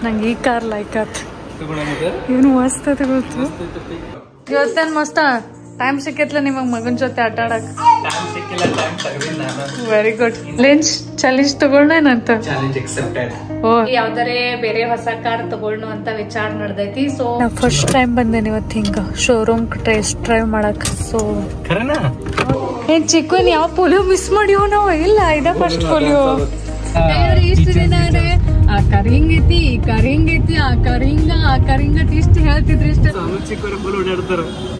ನಂಗೆ ಈ car like ಆತ್ ಇವನು ಮಸ್ತ್ ಅದ ಗೊತ್ತು ಇವತ್ತೇನ್ ಮಸ್ತ ಟೈಮ್ ಸಿಕ್ಕೈತ್ಲ ನಿಮಗ್ ಮಗನ್ ಜೊತೆ ಆಟ ಆಡಕ್ ಟೈಮ್ ಸಿಕ್ಕಿಲ್ಲ ಟೈಮ್ ತೆಗ್ದಿಲ್ಲ ನಾನು ವೆರಿ ಗುಡ್ ಲೆಂಚ್ ಚಾಲೆಂಜ್ ತಗೊಂಡೇನಂತ ಚಾಲೆಂಜ್ ಎಕ್ಸೆಪ್ಟೆಡ್ ಓ ಯಾವ್ದಾರೆ ಬೇರೆ ಹೊಸ ಕಾರ್ ತಗೊಳ್ನು ಅಂತ ವಿಚಾರ ನಡ್ದೈತಿ ಸೊ ನಾ ಫಸ್ಟ್ ಟೈಮ್ ಬಂದೇನಿ ಇವತ್ತು ಹಿಂಗ ಶೋರೂಮ್ ಟೆಸ್ಟ್ ಡ್ರೈವ್ ಮಾಡಕ್ ಸೊ ಖರೇನಾ ಏನ್ ಚಿಕ್ಕನ್ ಯಾವ ಪೋಲಿಯೋ ಮಿಸ್ ಮಾಡಿವೋ ನಾವು ಇಲ್ಲ ಇದ ಫಸ್ಟ್ ಪೋಲಿಯೋ ಇಷ್ಟ ದಿನ ಆ ಕಾರ್ ಹಿಂಗೈತಿ ಈ ಕಾರ್ ಹಿಂಗೈತಿ ಆ ಕಾರ್ ಹಿಂಗ ಆ ಕಾರ್ ಹಿಂಗ ಇಷ್ಟ ಹೇಳ್ತಿದ್ರಿ ಇಷ್ಟ ಚಿಕ್ಕವರು ಫುಲ್ ಓಡಾಡ್ತಾರ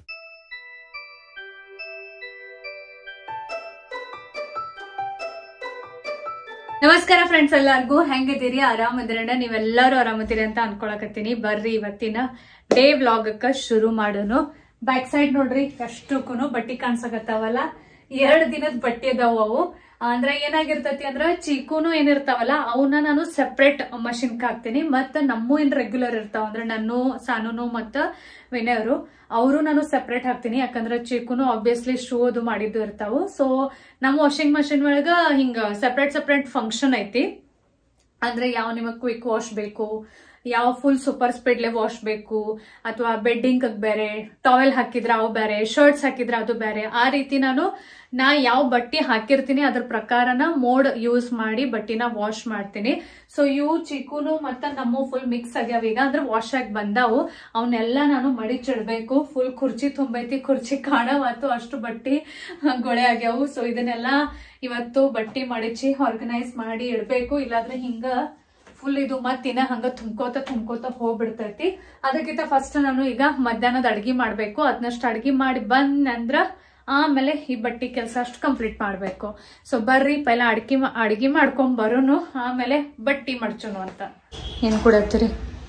ನಮಸ್ಕಾರ ಫ್ರೆಂಡ್ಸ್ ಎಲ್ಲಾರ್ಗು ಹೆಂಗಿದ್ದೀರಿ ಆರಾಮದಿರಣ್ಣ ನೀವೆಲ್ಲರೂ ಆರಾಮದಿರಿ ಅಂತ ಅನ್ಕೊಳಕತ್ತೀನಿ ಬರ್ರಿ ಇವತ್ತಿನ ಡೇ ವ್ಲಾಗಕ್ಕ ಶುರು ಮಾಡೋನು ಬ್ಯಾಕ್ ಸೈಡ್ ನೋಡ್ರಿ ಎಷ್ಟಕ್ಕೂ ಬಟ್ಟಿ ಕಾಣ್ಸಕತ್ತಾವಲ್ಲ ಎರಡ್ ದಿನದ ಬಟ್ಟೆ ಅದಾವ ಅವು ಅಂದ್ರೆ ಏನಾಗಿರ್ತೈತಿ ಅಂದ್ರ ಚೀಕುನು ಏನಿರ್ತಾವಲ್ಲ ಅವನ್ನ ನಾನು ಸೆಪ್ರೇಟ್ ಮಷಿನ್ ಹಾಕ್ತೀನಿ ಮತ್ತ ನಮ್ಮ ಏನ್ ರೆಗ್ಯುಲರ್ ಇರ್ತಾವ ಅಂದ್ರೆ ನಾನು ಸಾನುನು ಮತ್ತ ವಿನಯರು ಅವರು ನಾನು ಸೆಪ್ರೇಟ್ ಹಾಕ್ತೀನಿ ಯಾಕಂದ್ರೆ ಚೀಕುನು ಆಬ್ವಿಯಸ್ಲಿ ಶೂ ಅದು ಮಾಡಿದ್ದು ಇರ್ತಾವು ಸೊ ನಮ್ಮ ವಾಷಿಂಗ್ ಮಷಿನ್ ಒಳಗ ಹಿಂಗ ಸೆಪ್ರೇಟ್ ಸೆಪ್ರೇಟ್ ಫಂಕ್ಷನ್ ಐತಿ ಅಂದ್ರೆ ಯಾವ ನಿಮಗ್ ಕ್ವಿಕ್ ವಾಶ್ ಬೇಕು ಯಾವ ಫುಲ್ ಸೂಪರ್ ಸ್ಪೀಡ್ಲೆ ವಾಶ್ ಬೇಕು ಅಥವಾ ಬೆಡ್ಡಿಂಗ್ ಬೇರೆ ಟಾವೆಲ್ ಹಾಕಿದ್ರೆ ಅವು ಬೇರೆ ಶರ್ಟ್ಸ್ ಹಾಕಿದ್ರೆ ಅದು ಬೇರೆ ಆ ರೀತಿ ನಾನು ನಾ ಯಾವ ಬಟ್ಟೆ ಹಾಕಿರ್ತೀನಿ ಅದ್ರ ಪ್ರಕಾರನ ಮೋಡ್ ಯೂಸ್ ಮಾಡಿ ಬಟ್ಟಿನ ವಾಶ್ ಮಾಡ್ತೀನಿ ಸೊ ಇವು ಚಿಕ್ಕುನು ಮತ್ತ ನಮ್ಮ ಫುಲ್ ಮಿಕ್ಸ್ ಆಗ್ಯಾವ ಈಗ ಅಂದ್ರೆ ವಾಶ್ ಆಗಿ ಬಂದಾವು ಅವನ್ನೆಲ್ಲ ನಾನು ಮಡಿಚಿಡ್ಬೇಕು ಫುಲ್ ಕುರ್ಚಿ ತುಂಬೈತಿ ಕುರ್ಚಿ ಕಾಣವಾತು ಅಷ್ಟು ಬಟ್ಟಿ ಗೊಳೆ ಆಗ್ಯಾವು ಸೊ ಇದನ್ನೆಲ್ಲ ಇವತ್ತು ಬಟ್ಟಿ ಮಡಿಚಿ ಆರ್ಗನೈಸ್ ಮಾಡಿ ಇಡ್ಬೇಕು ಇಲ್ಲಾಂದ್ರೆ ಹಿಂಗ ಫುಲ್ ಇದು ಮತ್ತಿನ ಹಂಗ ತುಂಬ್ಕೋತ ತುಂಬ್ಕೋತ ಹೋಗ್ಬಿಡ್ತೈತಿ ಅದಕ್ಕಿಂತ ಫಸ್ಟ್ ನಾನು ಈಗ ಮಧ್ಯಾಹ್ನದ ಅಡ್ಗಿ ಮಾಡ್ಬೇಕು ಅದನ್ನಷ್ಟು ಅಡ್ಗಿ ಮಾಡಿ ಬಂದ್ನಂದ್ರ ಆಮೇಲೆ ಈ ಬಟ್ಟಿ ಕೆಲಸ ಅಷ್ಟು ಕಂಪ್ಲೀಟ್ ಮಾಡ್ಬೇಕು ಸೊ ಬರ್ರಿ ಪೈಲ ಅಡ್ಗಿ ಅಡ್ಗಿ ಮಾಡ್ಕೊಂಡ್ ಬರೋನು ಆಮೇಲೆ ಬಟ್ಟಿ ಮಡ್ಚೋನು ಅಂತ ಏನ್ ಕೊಡತ್ತೀರಿ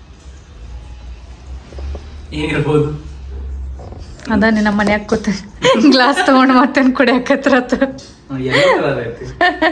ಏನಿರ್ಬೋದು ಅದ ನಮ್ಮ ಮನ್ಯಾಗ ಕೂತ ಗ್ಲಾಸ್ ತಗೊಂಡ್ ಮತ್ತೇನ್ ಕುಡಿಯಾಕತ್ರತ್ ಎಲ್ಲ ಕಲರ್ ಐತಿ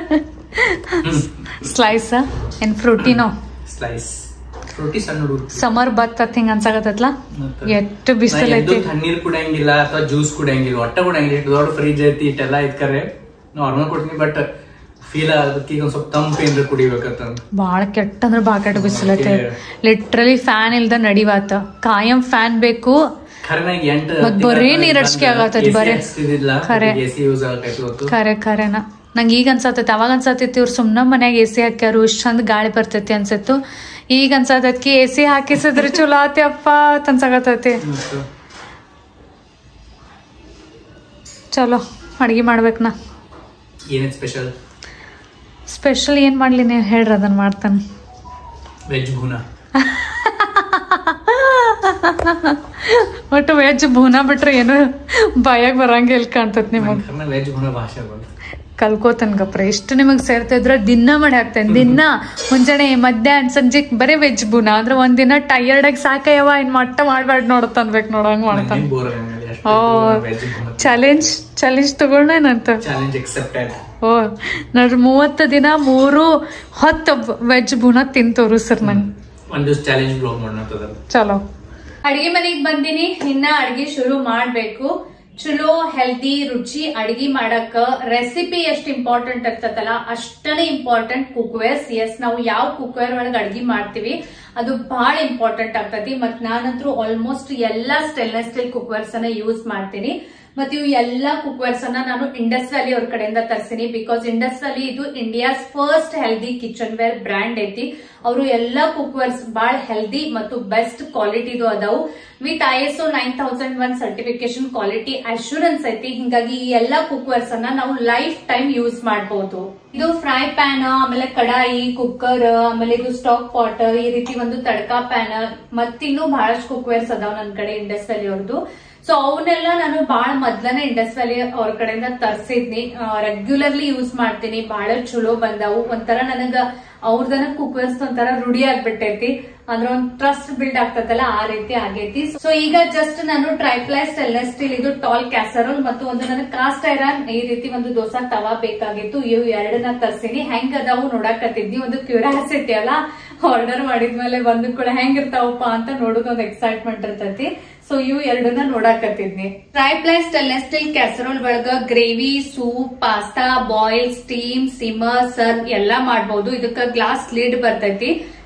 ಸ್ಲೈಸ್ ಏನ್ ಫ್ರೂಟಿನೋ ಸ್ಲೈಸ್ ರೊಟ್ಟಿ ಸಣ್ಣ ಹುಡುಗರು ಸಮರ್ ಬತ್ತತ್ ಹಿಂಗ ಅನ್ಸಾಕತ್ತತ್ಲ ಎಷ್ಟು ಬಿಸಿಲೈತಿ ತಣ್ಣೀರ್ ಕುಡಿಯಂಗಿಲ್ಲ ಅಥವಾ ಜ್ಯೂಸ್ ಕುಡಿಯಂಗಿಲ್ಲ ಒಟ್ಟ ಕುಡಿಯಂಗಿಲ್ಲ ಇಷ್ಟು ದೊಡ್ಡ ಫ್ರಿಜ್ ಐತಿ ಇಟ್ಟೆಲ್ಲ ಐತ್ ಕರೆ ನಾರ್ಮಲ್ ಕೊಡ್ತೀನಿ ಬಟ್ ಫೀಲ್ ಆಗದಕ್ಕೆ ಈಗ ಒಂದ್ ಸ್ವಲ್ಪ ತಂಪು ಏನ್ರ ಕುಡಿಬೇಕಂತ ಬಾಳ ಕೆಟ್ಟ ಅಂದ್ರ ಬಾಳ ಕೆಟ್ಟ ಬಿಸಿಲೈತಿ ಲಿಟ್ರಲಿ ಫ್ಯಾನ್ ಇಲ್ದ ನಡಿವಾತ ಕಾಯಂ ಫ್ಯಾನ್ ಬೇಕು ಖರೆನಾಗ ಎಂಟು ಮತ್ತ್ ಬರೀ ನೀರ್ ಹಚ್ಕೆ ಆಗತ್ತೈತಿ ಬರೀ. ಖರೆ. ಎಸಿ ಯೂಸ್ ಆಗತೈತಿ ಇವತ್ತು ಖರೆ ಖರೆನ ನಂಗೆ ಈಗ ಅನ್ಸತೈತಿ ಅವಾಗ ಅನ್ಸತೈತಿ ಇವ್ರು ಸುಮ್ನ ಮನ್ಯಾಗ ಎ ಸಿ ಹಾಕ್ಯಾರು ಇಷ್ಟ್ ಚಂದ ಗಾಳಿ ಬರ್ತೈತಿ ಅನ್ಸತ್ತು ಈಗ ಅನ್ಸತೈತಿ ಎ ಸಿ ಹಾಕಿಸಿದ್ರೆ ಚಲೋ ಆತಿ ಅಪ್ಪ ಅಂತ ಅನ್ಸಾಕತ್ತೈತಿ ಮತ್ತು ಚಲೋ ಅಡ್ಗೆ ಮಾಡ್ಬೇಕು ನಾ ಏನೇನ್ ಸ್ಪೆಷಲ್ ಸ್ಪೆಷಲ್ ಏನ್ ಮಾಡ್ಲಿ ನೀವು ಹೇಳ್ರಿ ಅದನ್ನ ಮಾಡ್ತಾನೆ ವೆಜ್ ಭೂನಾ ಒಟ್ಟು ವೆಜ್ ಭೂನಾ ಬಿಟ್ರೆ ಏನು ಬಾಯಾಗ ಬರಂಗಿಲ್ಲ ಕಾಣ್ತತ್ ನಿಮಗ್ ವೆಜ್ ಭೂನಾ ಭಾಷೆ ಬಂತು ಕಲ್ಕೋತನ್ ಗಪ್ರ ಎಷ್ಟು ನಿಮಗ್ ಸೇರ್ತಾ ಇದ್ರ ದಿನ ಮಾಡಿ ಹಾಕ್ತೇನೆ ದಿನ ಮುಂಜಾನೆ ಮಧ್ಯಾಹ್ನ ಸಂಜೆ ಬರೀ ವೆಜ್ ಬುನ ಅಂದ್ರೆ ಒಂದಿನ ಟಯರ್ಡ್ ಆಗಿ ಸಾಕಯ್ಯವ ಇನ್ ಮಟ್ಟ ಮಾಡ್ಬೇಡ ನೋಡತ್ ಅನ್ಬೇಕು ನೋಡಂಗ್ ಮಾಡ್ತಾನ ಬೋರ್ ಓ ವೆಜ್ ಭೂನಾ ಚಾಲೆಂಜ್ ಚಾಲೆಂಜ್ ತಗೊಂಡೇನಂತ ಚಾಲೆಂಜ್ ಎಕ್ಸೆಪ್ಟೆಡ್ ಓ ನೋಡ್ರಿ ಮೂವತ್ತು ದಿನ ಮೂರು ಹೊತ್ತು ವೆಜ್ ಬುನ ತಿನ್ ತೋರಿಸ್ರಿ ನಂಗೆ ಒಂದು ಚಾಲೆಂಜ್ ಬ್ಲಾಗ್ ಮಾಡೋಣ ಚಲೋ ಅಡಿಗೆ ಮನೆಗ್ ಬಂದಿನಿ ಇನ್ನ ಅಡಿಗೆ ಶುರು ಮಾಡ್ಬೇಕು ಚಲೋ ಹೆಲ್ದಿ ರುಚಿ ಅಡಿಗೆ ಮಾಡಕ್ ರೆಸಿಪಿ ಎಷ್ಟ್ ಇಂಪಾರ್ಟೆಂಟ್ ಇರ್ತದಲ್ಲ ಅಷ್ಟನೇ ಇಂಪಾರ್ಟೆಂಟ್ ಕುಕ್ವೇರ್ಸ್ ಎಸ್ ನಾವು ಯಾವ ಕುಕ್ವೇರ್ ಒಳಗೆ ಅಡಿಗೆ ಮಾಡ್ತೀವಿ ಅದು ಬಹಳ ಇಂಪಾರ್ಟೆಂಟ್ ಆಗ್ತತಿ ಮತ್ ನಾನಂತೂ ಆಲ್ಮೋಸ್ಟ್ ಎಲ್ಲಾ ಸ್ಟೈನ್ಲೆಸ್ ಸ್ಟೀಲ್ ಕುಕ್ವೇರ್ಸ್ ಅನ್ನ ಯೂಸ್ ಮಾಡ್ತೀನಿ ಮತ್ತೆ ಇವು ಎಲ್ಲಾ ಕುಕ್ವೇರ್ಸ್ ಅನ್ನ ನಾನು ಇಂಡಸ್ ವ್ಯಾಲಿ ಅವ್ರ ಕಡೆಯಿಂದ ತರ್ಸಿನಿ ಬಿಕಾಸ್ ಇಂಡಸ್ ವ್ಯಾಲಿ ಇದು India's first healthy kitchen ware brand ಐತಿ ಅವರು ಎಲ್ಲಾ ಕುಕ್ವೇರ್ಸ್ ಬಹಳ ಹೆಲ್ದಿ ಮತ್ತು ಬೆಸ್ಟ್ ಕ್ವಾಲಿಟಿದು ಅದಾವು with I S O nine thousand one certification quality assurance ಐತಿ ಹಿಂಗಾಗಿ ಈ ಎಲ್ಲಾ ಕುಕ್ವೇರ್ಸ್ ಅನ್ನ ನಾವು ಲೈಫ್ ಟೈಮ್ ಯೂಸ್ ಮಾಡಬಹುದು ಇದು ಫ್ರೈ ಪ್ಯಾನ್ ಆಮೇಲೆ ಕಡಾಯಿ ಕುಕ್ಕರ್ ಆಮೇಲೆ ಇದು ಸ್ಟಾಕ್ ಪಾಟ್ ಈ ರೀತಿ ಒಂದು ತಡ್ಕಾ ಪ್ಯಾನ್ ಮತ್ತಿನ್ನೂ ಬಹಳಷ್ಟು ಕುಕ್ವೇರ್ಸ್ ಅದಾವ ನನ್ನ ಕಡೆ ಇಂಡಸ್ ವ್ಯಾಲಿ ಅವ್ರದ್ದು ಸೊ ಅವನ್ನೆಲ್ಲ ನಾನು ಬಹಳ ಮೊದ್ಲನೇ ಇಂಡಸ್ ವ್ಯಾಲಿ ಅವ್ರ ಕಡೆಯಿಂದ ತರ್ಸಿದ್ನಿ ರೆಗ್ಯುಲರ್ಲಿ ಯೂಸ್ ಮಾಡ್ತೀನಿ ಬಹಳ ಚಲೋ ಬಂದಾವು ಒಂಥರ ನನಗ ಅವ್ರದನ ಕುಕ್ವೇರ್ಸ್ ಒಂಥರ ರೂಢಿ ಆಗ್ಬಿಟ್ಟೈತಿ ಅಂದ್ರೆ ಒಂದ್ ಟ್ರಸ್ಟ್ ಬಿಲ್ಡ್ ಆಗ್ತದಲ್ಲ ಆ ರೀತಿ ಆಗೈತಿ ಸೊ ಈಗ ಜಸ್ಟ್ ನಾನು ಟ್ರೈಪ್ಲೈ ಸ್ಟೆನ್ಲೆಸ್ ಸ್ಟೀಲ್ ಇದು ಟಾಲ್ ಕ್ಯಾಸರೋಲ್ ಮತ್ತು ಒಂದು ನನಗೆ ಕಾಸ್ಟ್ ಐರನ್ ಈ ರೀತಿ ಒಂದು ದೋಸಾ ತವಾ ಬೇಕಾಗಿತ್ತು ಇವು ಎರಡನ್ನ ತರ್ಸಿನಿ ಹೆಂಗ್ ಅದಾವು ನೋಡಕತ್ತಿದ್ನಿ ಒಂದು ಕ್ಯೂರಿಯಾಸಿಟಿ ಅಲ್ಲ ಆರ್ಡರ್ ಮಾಡಿದ್ಮೇಲೆ ಬಂದ ಕೂಡ ಹೆಂಗಿರ್ತಾವಪ್ಪ ಅಂತ ನೋಡೋದು ಒಂದು ಎಕ್ಸೈಟ್ಮೆಂಟ್ ಇರ್ತೈತಿ ಸೊ ಇವು ಎರಡನ್ನ ನೋಡಾಕತ್ತಿದ್ನಿ ಟ್ರೈಪ್ಲೈ ಸ್ಟೆನ್ಲೆಸ್ ಸ್ಟೀಲ್ ಕ್ಯಾಸರೋಲ್ ಒಳಗ gravy soup pasta boil steam simmer serve ಎಲ್ಲಾ ಮಾಡಬಹುದು ಇದಕ್ಕ ಗ್ಲಾಸ್ ಲೀಡ್ ಬರ್ತೈತಿ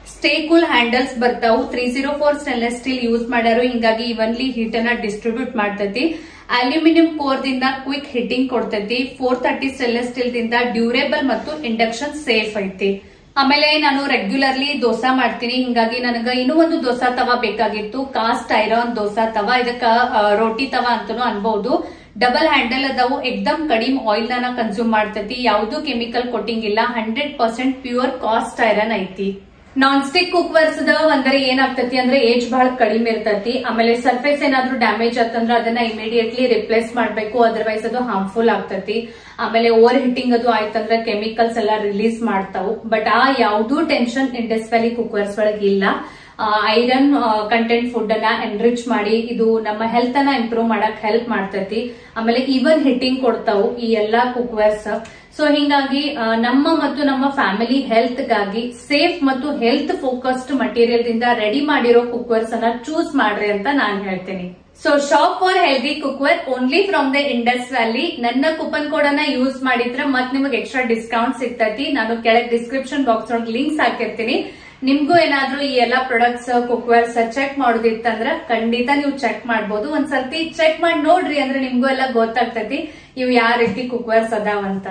ಸ್ಟೇ ಕೂಲ್ ಹ್ಯಾಂಡಲ್ಸ್ ಬರ್ತಾವು three zero four stainless steel use ಮಾಡ್ಯಾರು ಹಿಂಗಾಗಿ ಇವನ್ಲಿ ಹೀಟ್ ಅನ್ನ ಡಿಸ್ಟ್ರಿಬ್ಯೂಟ್ ಮಾಡ್ತೈತಿ ಅಲ್ಯೂಮಿನಿಯಂ ಕೋರ್ ದಿಂದ ಕ್ವಿಕ್ ಹಿಟ್ಟಿಂಗ್ ಕೊಡ್ತೈತಿ ಫೋರ್ ತರ್ಟಿ ಸ್ಟೆನ್ಲೆಸ್ ಸ್ಟೀಲ್ ದಿಂದ ಡ್ಯೂರೇಬಲ್ ಮತ್ತು ಇಂಡಕ್ಷನ್ ಸೇಫ್ ಐತಿ ಆಮೇಲೆ ನಾನು ರೆಗ್ಯುಲರ್ಲಿ ದೋಸಾ ಮಾಡ್ತೀನಿ ಹಿಂಗಾಗಿ ನನಗ ಇನ್ನೂ ಒಂದು ದೋಸಾ ತವಾ ಬೇಕಾಗಿತ್ತು ಕಾಸ್ಟ್ ಐರನ್ ದೋಸಾ ತವಾ ಇದಕ್ಕ ಆ, ರೋಟಿ ತವಾ ಅಂತಾನು ಅನ್ಬಹುದು ಡಬಲ್ ಹ್ಯಾಂಡಲ್ ಅದಾವು ಎಕ್ದಮ್ ಕಡಿಮೆ ಆಯಿಲ್ ನ ಕನ್ಸ್ಯೂಮ್ ಮಾಡ್ತೈತಿ ಯಾವ್ದು ಕೆಮಿಕಲ್ ಕೊಟ್ಟಿಂಗ್ ಇಲ್ಲ hundred percent pure cast iron ಐತಿ ನಾನ್ ಸ್ಟಿಕ್ ಕುಕ್ವರ್ಸ್ ಒಂದರೆ ಏನಾಗ್ತತಿ ಅಂದ್ರೆ ಏಜ್ ಬಹಳ ಕಡಿಮೆ ಇರ್ತೈತಿ ಆಮೇಲೆ ಸರ್ಫೇಸ್ ಏನಾದ್ರೂ ಡ್ಯಾಮೇಜ್ ಆತಂದ್ರ ಅದನ್ನ ಇಮಿಡಿಯೇಟ್ಲಿ ರಿಪ್ಲೇಸ್ ಮಾಡ್ಬೇಕು ಅದರ್ವೈಸ್ ಅದು ಹಾರ್ಮ್ಫುಲ್ ಆಗ್ತತಿ ಆಮೇಲೆ ಓವರ್ ಹಿಟ್ಟಿಂಗ್ ಅದು ಆಯ್ತಂದ್ರ ಕೆಮಿಕಲ್ಸ್ ಎಲ್ಲ ರಿಲೀಸ್ ಮಾಡ್ತಾವು ಬಟ್ ಆ ಯಾವ್ದೂ ಟೆನ್ಷನ್ ಇಂಡಸ್ ವ್ಯಾಲಿ ಕುಕ್ವರ್ಸ್ ಒಳಗೆ ಇಲ್ಲ ಐರನ್ ಕಂಟೆಂಟ್ ಫುಡ್ ಅನ್ನ ಎನ್ರಿಚ್ ಮಾಡಿ ಇದು ನಮ್ಮ ಹೆಲ್ತ್ ಅನ್ನ ಇಂಪ್ರೂವ್ ಮಾಡಕ್ ಹೆಲ್ಪ್ ಮಾಡ್ತೈತಿ ಆಮೇಲೆ ಈವನ್ ಹಿಟ್ಟಿಂಗ್ ಕೊಡ್ತಾವು ಈ ಎಲ್ಲಾ ಕುಕ್ವೇರ್ಸ್ ಸೊ ಹಿಂಗಾಗಿ ಆ, ನಮ್ಮ ಮತ್ತು ನಮ್ಮ ಫ್ಯಾಮಿಲಿ ಹೆಲ್ತ್ ಗಾಗಿ ಸೇಫ್ ಮತ್ತು ಹೆಲ್ತ್ ಫೋಕಸ್ಡ್ ಮಟೀರಿಯಲ್ ದಿಂದ ರೆಡಿ ಮಾಡಿರೋ ಕುಕ್ವೇರ್ಸ್ ಅನ್ನ ಚೂಸ್ ಮಾಡ್ರಿ ಅಂತ ನಾನು ಹೇಳ್ತೀನಿ so shop for healthy cookware only from the Indus Valley ನನ್ನ ಕೂಪನ್ ಕೋಡ್ ಅನ್ನ ಯೂಸ್ ಮಾಡಿದ್ರೆ ಮತ್ ನಿಮಗೆ ಎಕ್ಸ್ಟ್ರಾ ಡಿಸ್ಕೌಂಟ್ ಸಿಗ್ತೈತಿ ನಾನು ಕೆಳಗೆ ಡಿಸ್ಕ್ರಿಪ್ಷನ್ ಬಾಕ್ಸ್ ಒಳಗೆ ಲಿಂಕ್ಸ್ ಹಾಕಿರ್ತೀನಿ ನಿಮ್ಗೂ ಏನಾದ್ರೂ ಈ ಎಲ್ಲಾ ಪ್ರಾಡಕ್ಟ್ಸ್ ಕುಕ್ವೇರ್ಸ್ ಚೆಕ್ ಮಾಡೋದಿತ್ತಂದ್ರ ಖಂಡಿತ ನೀವು ಚೆಕ್ ಮಾಡ್ಬೋದು ಒಂದ್ಸರ್ತಿ ಚೆಕ್ ಮಾಡಿ ನೋಡ್ರಿ ಅಂದ್ರೆ ನಿಮ್ಗೂ ಎಲ್ಲ ಗೊತ್ತಾಗ್ತೈತಿ ಇವು ಯಾವ ರೀತಿ ಕುಕ್ವೇರ್ಸ್ ಅದಾವಂತ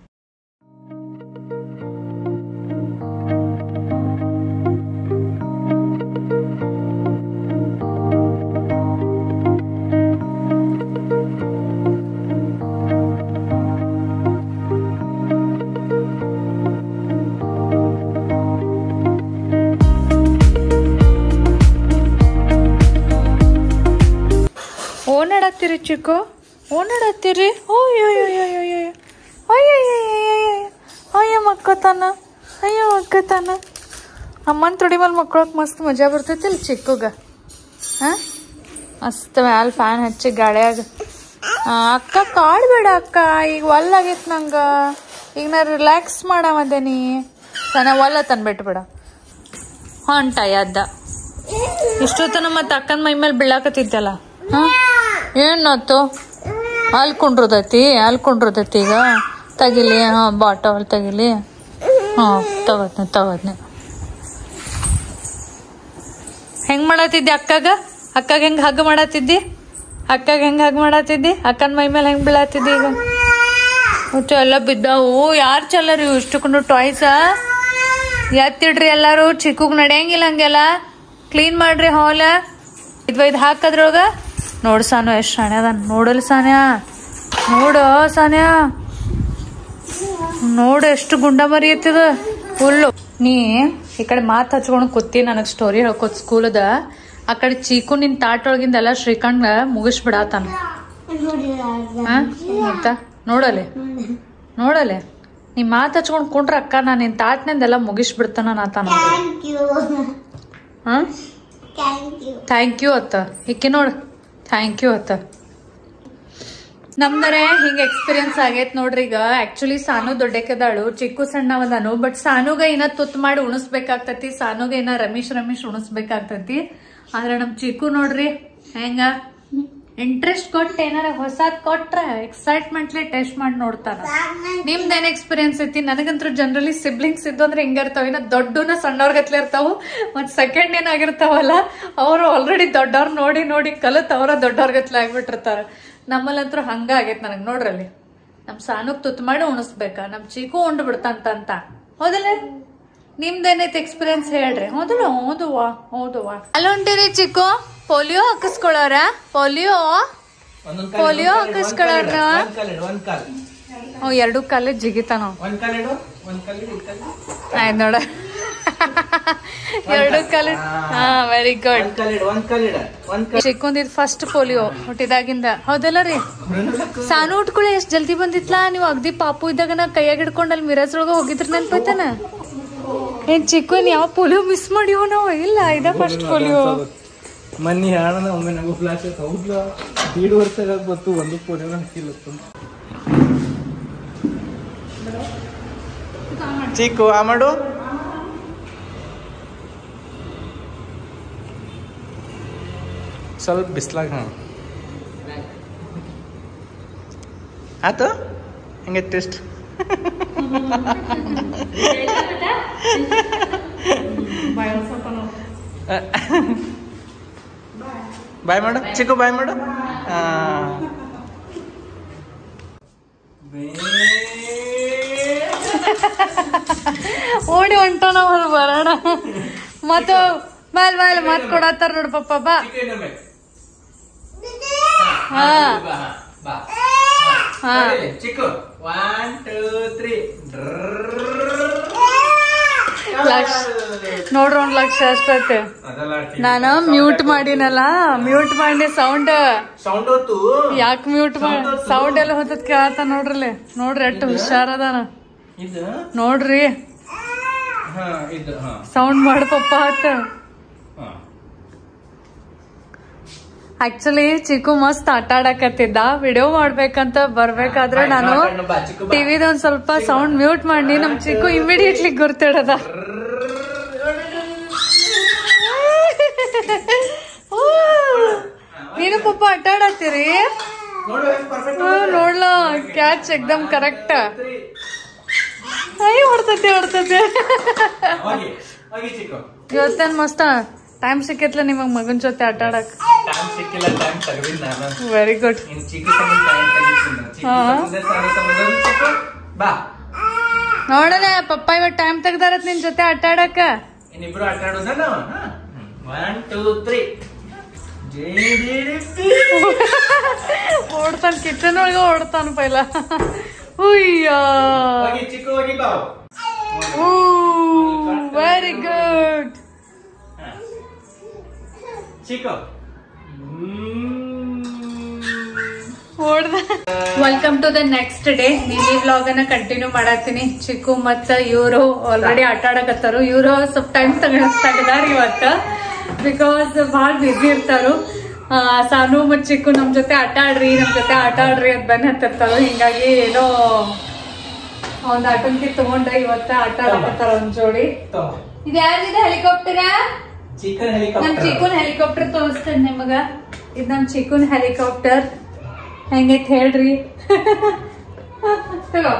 ಓನಾಡತ್ತೀರಿ ಚಿಕ್ಕು ಓನಾಡತ್ತೀರಿ ಓಯ್ಯೋಯ್ಯೋಯ್ಯೋಯ್ಯೋ ಅಯ್ಯಯ್ಯಯ್ಯಯ್ಯಯ್ಯ ಅಯ್ಯ ಮಕ್ಕತಾನ ಅಯ್ಯೋ ಮಕ್ಕತಾನ ಅಮ್ಮನ ತೊಡಿ ಮೇಲೆ ಮಕ್ಳಕ್ಕೆ ಮಸ್ತ್ ಮಜಾ ಬರ್ತೈತಿಲ್ಲ ಚಿಕ್ಕಗ ಹಾಂ ಮಸ್ತ್ ಮ್ಯಾಲ ಫ್ಯಾನ್ ಹಚ್ಚಿ ಗಾಡ್ಯಾಗ ಆ, ಅಕ್ಕ ಕಾಡ್ಬೇಡ ಅಕ್ಕ ಈಗ ಒಲ್ಲಾಗೈತೆ ನಂಗೆ ಈಗ ನಾ ರಿಲ್ಯಾಕ್ಸ್ ಮಾಡಾಮದೇನಿ ಸನ ಒಲ್ಲ ತಂದ್ಬಿಟ್ಬಿಡ ಹೊಂಟ ಯದ್ದ ಇಷ್ಟೊತ್ತನ ಮತ್ತೆ ಅಕ್ಕನ ಮೈ ಮೇಲೆ ಬೀಳಾಕತ್ತಿದ್ದಲ್ಲ ಹಾ ಏನಾತು ಅಲ್ಲಿ ಕುಂಡ್ರದೈತಿ ಅಲ್ಲಿ ಕುಂಡ್ರದೈತಿ ಈಗ ತೆಗಿಲಿ ಹಾ ಬಾಟಲ್ ತೆಗಿಲಿ ಹಾ ತಗೋದ್ನೆ ತಗೋದ್ನೆ ಹೆಂಗ್ ಮಾಡತ್ತಿದ್ದಿ ಅಕ್ಕಗ ಅಕ್ಕಗ ಹೆಂಗ್ ಹಗ್ ಮಾಡತ್ತಿದ್ದಿ ಅಕ್ಕಗ ಹೆಂಗ್ ಹಗ್ ಮಾಡತ್ತಿದ್ದಿ ಅಕ್ಕನ ಮೈ ಮೇಲೆ ಹೆಂಗ್ ಬೀಳತ್ತಿದ್ದಿ ಈಗ ಮತ್ತೆ ಎಲ್ಲ ಬಿದ್ದಾವು ಯಾರು ಚಲ್ಲರಿ ಇಷ್ಟಕೊಂಡು ಟಾಯ್ಸ ಎತ್ತಿಡ್ರಿ ಎಲ್ಲಾರು ಚಿಕ್ಕಗ್ ನಡೆಯಂಗಿಲ್ಲ ಹಂಗೆಲ್ಲ ಕ್ಲೀನ್ ಮಾಡ್ರಿ ಹಾಲ ಇದು ಇದು ಹಾಕದ್ರೊಳಗ ನೋಡು ಸಾನು ಎಷ್ಟು ಶಾಣೆ ಅದ ನೋಡಲ್ ಸಾನ್ಯಾ ನೋಡು ಸಾನ್ಯಾ ನೋಡು ಎಷ್ಟು ಗುಂಡ ಮರಿ ಐತಿದ ಫುಲ್ಲು ನೀ ಈ ಕಡೆ ಮಾತು ಹಚ್ಕೊಂಡು ಕೂತಿ ನನಗೆ ಸ್ಟೋರಿ ಹೇಳ್ಕೊತ್ ಸ್ಕೂಲದ ಆ ಕಡೆ ಚೀಕು ನಿನ್ ತಾಟ್ ಒಳಗಿಂದ ಎಲ್ಲ ಶ್ರೀಕಂಡ್ ಮುಗಿಸ್ಬಿಡಾತಾನ ಹಾ ಮತ್ತ ನೋಡಲೆ ನೋಡಲೆ ನೀ ಮಾತು ಹಚ್ಕೊಂಡು ಕುಂಡ್ರ ಅಕ್ಕ ನಾನು ನಿನ್ ತಾಟ್ನಿಂದೆಲ್ಲ ಮುಗಿಸ್ಬಿಡ್ತಾನ ನಾತಾನ Thank you. ಹಾ Thank you. ಥ್ಯಾಂಕ್ ಯು ಅತ್ತ ಈಕೆ ನೋಡು ಥ್ಯಾಂಕ್ ಯು ಅತ್ತ ನಮ್ದರೆ ಹಿಂಗ ಎಕ್ಸ್ಪೀರಿಯನ್ಸ್ ಆಗೈತ್ ನೋಡ್ರಿ ಈಗ ಆಕ್ಚುಲಿ ಸಾನು ದೊಡ್ಡಕೆದಾಳು ಚಿಕ್ಕು ಸಣ್ಣವದಾನು ಬಟ್ ಸಾನುಗ ಏನ ತುತ್ತು ಮಾಡಿ ಉಣಿಸ್ಬೇಕಾಗ್ತತಿ ಸಾನುಗ ಏನ ರಮೇಶ್ ರಮೇಶ್ ಉಣಿಸ್ಬೇಕಾಗ್ತತಿ ಆದ್ರೆ ನಮ್ ಚಿಕ್ಕು ನೋಡ್ರಿ ಹೆಂಗ ಇಂಟ್ರೆಸ್ಟ್ ಕೊಟ್ಟು ಏನಾರ ಹೊಸಾದ್ ಕೊಟ್ರ ಎಕ್ಸೈಟ್ಮೆಂಟ್ಲಿ ಟೆಸ್ಟ್ ಮಾಡಿ ನೋಡ್ತಾರ ನಿಮ್ದೇನ್ ಎಕ್ಸ್ಪೀರಿಯನ್ಸ್ ಐತಿ ನನಗಂತೂ ಜನರಲಿ ಸಿಬ್ಲಿಂಗ್ಸ್ ಇದ್ದು ಅಂದ್ರೆ ಹಿಂಗ ಇರ್ತಾವ ಇನ್ನ ದೊಡ್ಡನ ಸಣ್ಣವ್ರಗತ್ಲೆ ಇರ್ತಾವು ಮತ್ ಸೆಕೆಂಡ್ ಏನಾಗಿರ್ತಾವಲ್ಲ ಅವ್ರು ಆಲ್ರೆಡಿ ದೊಡ್ಡವ್ರ ನೋಡಿ ನೋಡಿ ಕಲತ್ ಅವರ ದೊಡ್ಡವ್ರಗತ್ಲೆ ಆಗ್ಬಿಟ್ಟಿರ್ತಾರ ನಮ್ಮಲ್ಲಂತೂ ಹಂಗ ಆಗೈತ್ ನನಗ್ ನೋಡ್ರಲ್ಲಿ ನಮ್ ಸಾನುಗ್ ತುತ್ತು ಮಾಡಿ ಉಣಿಸ್ಬೇಕ ನಮ್ ಚೀಕು ಉಂಡು ಬಿಡ್ತಂತ ಹೌದಲ್ಲ ನಿಮ್ದೇನೈತಿ ಎಕ್ಸ್ಪೀರಿಯನ್ಸ್ ಹೇಳ್ರಿ ಹೌದಲ್ಲ ಹೌದುವಾ ಹೌದುವಾ ಅಲ್ಲ ಹೊಂಟಿರಿ ಚಿಕ್ಕು ಪೋಲಿಯೋ ಹಾಕಿಸ್ಕೊಳ್ಳೋರ ಪೋಲಿಯೋ ಒಂದೊಂದ್ ಪೋಲಿಯೋ ಹಾಕಿಸ್ಕೊಳ್ಳೋರ ಒಂದ್ ಕಾಲ್ ಇಡು ಒಂದ್ ಕಾಲ್ ಅವ್ ಎರಡು ಕಾಲೇ ಜಿಗಿತಾನ ಒಂದ್ ಕಾಲ್ ಇಡು ಒಂದ್ ಕಾಲ್ ಇಡು ಈ ಕಾಲ್ ಇಡು. ಆಯ್ತು ನೋಡ ಎರಡು ಕಾಲು ಹಾ ವೆರಿ ಗುಡ್ ಒಂದ್ ಕಾಲ್ ಇಡು ಒಂದ್ ಕಾಲ್ ಇಡು ಒಂದ್ ಕಾಲ್ ಚಿಕ್ಕಂದಿದ್ ಫಸ್ಟ್ ಪೋಲಿಯೋ ಹುಟ್ಟಿದಾಗಿಂದ ಹೌದಲ್ಲ ರೀ ಸಾನು ಉಟ್ಕೊಳ್ಳಿ ಎಷ್ಟ್ ಜಲ್ದಿ ಬಂದಿತ್ಲಾ ನೀವು ಅಗ್ದಿ ಪಾಪು ಇದ್ದಾಗ ನಾ ಕೈಯಾಗ ಹಿಡ್ಕೊಂಡು ಅಲ್ಲಿ ಮಿರಜ್ ಒಳಗ ಹೋಗಿದ್ರ ನೆನ್ಪೈತನ ಏನ್ ಚಿಕ್ಕನ್ ಯಾವ ಪೋಲಿಯೋ ಮಿಸ್ ಮಾಡಿವೋ ನಾವು ಇಲ್ಲ ಇದ ಫಸ್ಟ್ ಪೋಲಿಯೋ ಮನ್ನಿ ಹೇಳೋಣ ಒಮ್ಮೆ ನಂಗೂ ಫ್ಲಾಶ್ ಆಯ್ತು ಹೌದಾ ದೀಡ್ ವರ್ಷ ಗೊತ್ತು ಒಂದು ಫೋನ್ ಹಾಕಿಲ್ಲ ಚಿಕ್ಕು ಆ ಮಾಡು ಸ್ವಲ್ಪ ಬಿಸ್ಲಾಗ ಹಾಂ ಆತು ಹೆಂಗೆ ಟೇಸ್ಟ್ ಬಾಯ್ ಒಂದ್ ಸ್ವಲ್ಪ ನೋಡು. ಬಾಯ್ ಮಾಡು ಚಿಕ್ಕು ಬಾಯ್ ಮಾಡು ಓಡಿ ಹೊಂಟೋಣ ಅವ್ರು ಬರೋಣ ಮತ್ತು ಬಾಯ್ ಬಾಯ್ ಮತ್ ಕೊಡತ್ತಾರ ನೋಡು ಪಪ್ಪ ಬಾ ಹಾ. ಹಾ. Chikku one two three lakh ನೋಡ್ರಿ ಒಂದ್ ಲಕ್ಷ ಅಷ್ಟೈತೆ ನಾನ ಮ್ಯೂಟ್ ಮಾಡಿನಲ್ಲ ಮ್ಯೂಟ್ ಮಾಡಿ ಸೌಂಡ್ ಸೌಂಡ್ ಹೊತ್ತು ಯಾಕೆ ಮ್ಯೂಟ್ ಮಾಡಿ ಸೌಂಡ್ ಎಲ್ಲ ಹೊತ್ತದ್ ಕೇಳತ್ತ ನೋಡ್ರಲ್ಲ ನೋಡ್ರಿ ಎಷ್ಟು ಹುಷಾರದಾನ ಇದು ನೋಡ್ರಿ ಹಾ ಇದು ಹಾ ಸೌಂಡ್ ಮಾಡು ಪಪ್ಪ ಹತ್ತ ಹಾ ಆಕ್ಚುಲಿ ಚಿಕ್ಕು ಮಸ್ತ್ ಆಟ ಆಡಕತ್ತಿದ್ದ ವಿಡಿಯೋ ಮಾಡ್ಬೇಕಂತ ಬರ್ಬೇಕಾದ್ರೆ ನಾನು ಮಾತಾಡ್ನು ಬಾ, ಚಿಕ್ಕು ಬಾ. ಟಿವಿದ ಒಂದ್ ಸ್ವಲ್ಪ ಸೌಂಡ್ ಮ್ಯೂಟ್ ಮಾಡಿ ನಮ್ ಚಿಕ್ಕು ಇಮಿಡಿಯೇಟ್ಲಿ ಗುರ್ತಿಡದ ನೀನು ಪಪ್ಪ ಆಟ ಆಡತ್ತೀರಿ ನೋಡು ಪರ್ಫೆಕ್ಟ್ ಹ್ಮ್, ನೋಡ್ಲ ಕ್ಯಾಚ್ ಎಕ್ದಮ್ ಕರೆಕ್ಟ್ ಅಯ್ಯ ಹೊಡ್ತೈತಿ ಹೊಡ್ತೈತಿ ಹೋಗಿ ಹೋಗಿ ಚಿಕ್ಕು ಇವತ್ತೇನ್ ಮಸ್ತ ಟೈಮ್ ಸಿಕ್ಕೈತ್ಲ ನಿಮಗ್ ಮಗನ್ ಜೊತೆ ಆಟ ಆಡಕ್ ಟೈಮ್ ಸಿಕ್ಕಿಲ್ಲ ಟೈಮ್ ತೆಗ್ದಿಲ್ಲ ನಾನು ವೆರಿ ಗುಡ್ ಇನ್ ಚಿಕ್ಕ ಸಂಬಂಧ ಟೈಮ್ ತೆಗಿತೀನಿ ಚಿಕ್ಕ ಹಾ. ಸಂಬಂಧ ಸಣ್ಣ ಸಂಬಂಧ ಚಿಕ್ಕು ಬಾ ನೋಡಲ್ಲ ಪಪ್ಪ ಇವತ್ ಟೈಮ್ ತೆಗ್ದಾರತ್ ನಿನ್ ಜೊತೆ ಆಟ ಆಡಕ ಇನ್ನಿಬ್ರು ಆಟ ಆಡೋದ ನಾವು ಒನ್ ಟೂ ತ್ರೀ ಓಡ್ತಾನ ಕಿಚನ್ ಒಳಗ ಓಡ್ತಾನ ಪೈಲ ಉಯ್ಯ ಹೋಗಿ ಚಿಕ್ಕು ಹೋಗಿ ಬಾ ವೆರಿ ಗುಡ್ ಚಿಕ್ಕು ಓಡ್ದ welcome to the next day ನೀನ್ ಈ ವ್ಲಾಗ್ ಅನ್ನ ಕಂಟಿನ್ಯೂ ಮಾಡತ್ತೀನಿ ಚಿಕ್ಕು ಮತ್ತ ಇವರು ಆಲ್ರೆಡಿ ಆಟ ಆಡಕತ್ತಾರು ಇವರು ಸ್ವಲ್ಪ ಟೈಮ್ ತಗದಾರ ಇವತ್ತ ಬಿಕಾಸ್ ಬಹಳ ಬಿಸಿ ಇರ್ತಾರು ಆ, ಸಾನು ಮತ್ ಚಿಕ್ಕು ನಮ್ ಜೊತೆ ಆಟ ಆಡ್ರಿ ನಮ್ ಜೊತೆ ಆಟ ಆಡ್ರಿ ಅಂತ ಬಂದ್ ಹತ್ತಿರ್ತಾರು ಹಿಂಗಾಗಿ ಏನೋ ಒಂದ್ ಆಟಂಕಿ ತಗೊಂಡ ಇವತ್ತ ಆಟ ಆಡಕತ್ತಾರ ಒಂದ್ ಜೋಡಿ ಇದು ಯಾರಿದೆ ಹೆಲಿಕಾಪ್ಟರ ಚಿಕನ್ ನಮ್ ಹೆಲಿಕಾಪ್ಟರ್ ಚಿಕ್ಕುನ್ ಹೆಲಿಕಾಪ್ಟರ್ ತೋರಿಸ್ತೇನೆ ನಿಮಗ ಇದ್ ನಮ್ ಚಿಕ್ಕುನ್ ಹೆಲಿಕಾಪ್ಟರ್ ಹೆಂಗೈತ್ ಹೇಳ್ರಿ ತಗೋ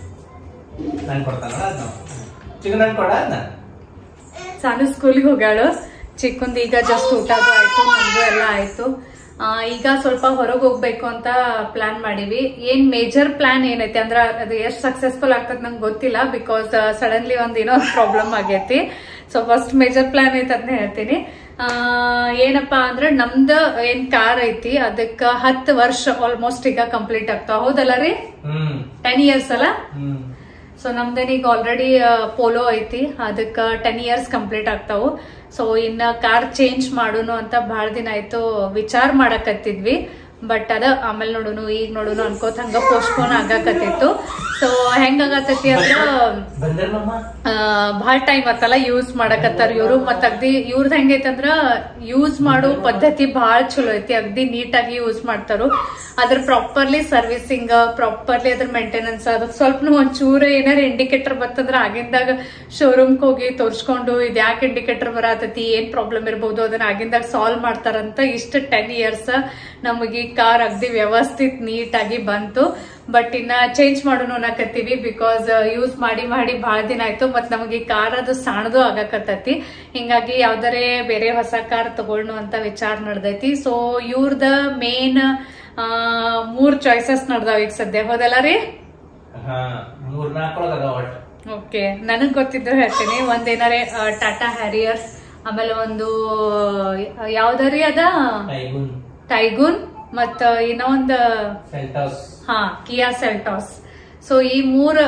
ನನ್ ಕೊಡ್ತಾನ ಅದ್ನ ಚಿಕನ್ ನನ್ ಕೊಡ ಅದ್ನ ಸಾನು ಸ್ಕೂಲಿಗೆ ಹೋಗ್ಯಾಳು ಚಿಕ್ಕಂದ್ ಈಗ ಜಸ್ಟ್ ಊಟ ಅದು ಆಯ್ತು ನಮ್ದು ಎಲ್ಲ ಆಯ್ತು ಆ, ಈಗ ಸ್ವಲ್ಪ ಹೊರಗೆ ಹೋಗ್ಬೇಕು ಅಂತ ಪ್ಲಾನ್ ಮಾಡಿವಿ ಏನ್ ಮೇಜರ್ ಪ್ಲಾನ್ ಏನೈತಿ ಅಂದ್ರ ಅದು ಎಷ್ಟ್ ಸಕ್ಸಸ್ಫುಲ್ ಆಗ್ತದ ನಂಗೆ ಗೊತ್ತಿಲ್ಲ ಬಿಕಾಸ್ ಸಡನ್ಲಿ ಒಂದ್ ಏನೋ ಪ್ರಾಬ್ಲಮ್ ಆಗೈತಿ ಸೊ ಫಸ್ಟ್ ಮೇಜರ್ ಪ್ಲಾನ್ ಐತಿ ಅದನ್ನ ಹೇಳ್ತೀನಿ ಆ, ಏನಪ್ಪಾ ಅಂದ್ರ ನಮ್ದ ಏನ್ ಕಾರ್ ಐತಿ ಅದಕ್ಕ ಹತ್ತು ವರ್ಷ ಆಲ್ಮೋಸ್ಟ್ ಈಗ ಕಂಪ್ಲೀಟ್ ಆಗ್ತಾವ ಹೌದಲ್ಲ ರೀ ಹ್ಮ್ ಟೆನ್ ಇಯರ್ಸ್ ಅಲ್ಲ ಹ್ಮ್ ಸೊ ನಮ್ದೇನ್ ಈಗ ಆಲ್ರೆಡಿ ಪೋಲೋ ಐತಿ ಅದಕ್ಕ ಟೆನ್ ಇಯರ್ಸ್ ಕಂಪ್ಲೀಟ್ ಆಗ್ತಾವು ಸೊ ಇನ್ನ ಕಾರ್ ಚೇಂಜ್ ಮಾಡೋನು ಅಂತ ಬಹಳ ದಿನ ಆಯ್ತು ವಿಚಾರ ಮಾಡಕತ್ತಿದ್ವಿ ಬಟ್ ಅದ ಆಮೇಲೆ ನೋಡುನು ಈಗ ನೋಡುನು ಅನ್ಕೋತ ಹಂಗ ಪೋಸ್ಟ್ಪೋನ್ ಆಗಾಕತ್ತಿತ್ತು ಸೊ ಹೆಂಗ್ ಆಗತೈತಿ ಅಂದ್ರ ಬಂದ್ರಲ್ಲಮ್ಮ ಬಹಳ ಟೈಮ್ ಆತಲ್ಲ ಯೂಸ್ ಮಾಡಕತ್ತಾರ ಇವ್ರು ಮತ್ತ ಅಗ್ದಿ ಇವ್ರದ್ ಹೆಂಗೈತಂದ್ರ ಯೂಸ್ ಮಾಡೋ ಪದ್ಧತಿ ಬಹಳ ಚಲೋ ಐತಿ ಅಗ್ದಿ ನೀಟಾಗಿ ಯೂಸ್ ಮಾಡ್ತಾರು ಅದ್ರ ಪ್ರಾಪರ್ಲಿ ಸರ್ವಿಸಿಂಗ್ ಪ್ರಾಪರ್ಲಿ ಅದ್ರ ಮೇಂಟೆನೆನ್ಸ್ ಅದಕ್ಕೆ ಸ್ವಲ್ಪ ಒಂದ್ ಚೂರ ಏನಾರ ಇಂಡಿಕೇಟರ್ ಬತ್ತಂದ್ರ ಆಗಿಂದಾಗ ಶೋರೂಮ್ಗೆ ಹೋಗಿ ತೋರ್ಸ್ಕೊಂಡು ಇದ್ ಯಾಕೆ ಇಂಡಿಕೇಟರ್ ಬರತೈತಿ ಏನ್ ಪ್ರಾಬ್ಲಮ್ ಇರ್ಬೋದು ಅದನ್ನ ಆಗಿಂದಾಗ ಸಾಲ್ವ್ ಮಾಡ್ತಾರಂತ ಇಷ್ಟ ಟೆನ್ ಇಯರ್ಸ್ ನಮಗೆ ಕಾರ್ ಅಗ್ದಿ ವ್ಯವಸ್ಥಿತ್ ನೀಟಾಗಿ ಬಂತು ಬಟ್ ಇನ್ನ ಚೇಂಜ್ ಮಾಡೋಣ ಅನ್ನಕತ್ತೀವಿ ಬಿಕಾಸ್ ಯೂಸ್ ಮಾಡಿ ಮಾಡಿ ಬಹಳ ದಿನ ಆಯ್ತು ಮತ್ ನಮಗೆ ಕಾರ್ ಅದು ಸಣ್ಣದು ಆಗಕತ್ತೈತಿ ಹಿಂಗಾಗಿ ಯಾವ್ದಾರೆ ಬೇರೆ ಹೊಸ ಕಾರ್ ತಗೊಳ್ನು ಅಂತ ವಿಚಾರ ನಡ್ದೈತಿ ಸೊ ಇವ್ರದ ಮೇನ್ ಮೂರ್ ಚಾಯ್ಸಸ್ ನಡ್ದಾವ ಈಗ ಸದ್ಯ ಹೋದಲ್ಲ ರೀ ಹಾ ಮೂರ್ ನಾಲ್ಕೊಳಗ ಅದಾವ ಒಟ್ಟು ಓಕೆ ನನಗ್ ಗೊತ್ತಿದ್ದು ಹೇಳ್ತೀನಿ ಒಂದೇನಾರೆ ಟಾಟಾ ಹ್ಯಾರಿಯರ್ ಆಮೇಲೆ ಒಂದು ಯಾವ್ದಾರಿ ಅದ ಟೈಗುನ್ ಟೈಗುನ್ ಮತ್ತ ಇನ್ನೊಂದ್ ಸೆಲ್ಟಾಸ್ ಹಾ ಕಿಯಾ ಸೆಲ್ಟಾಸ್ ಸೊ ಈ ಮೂರ್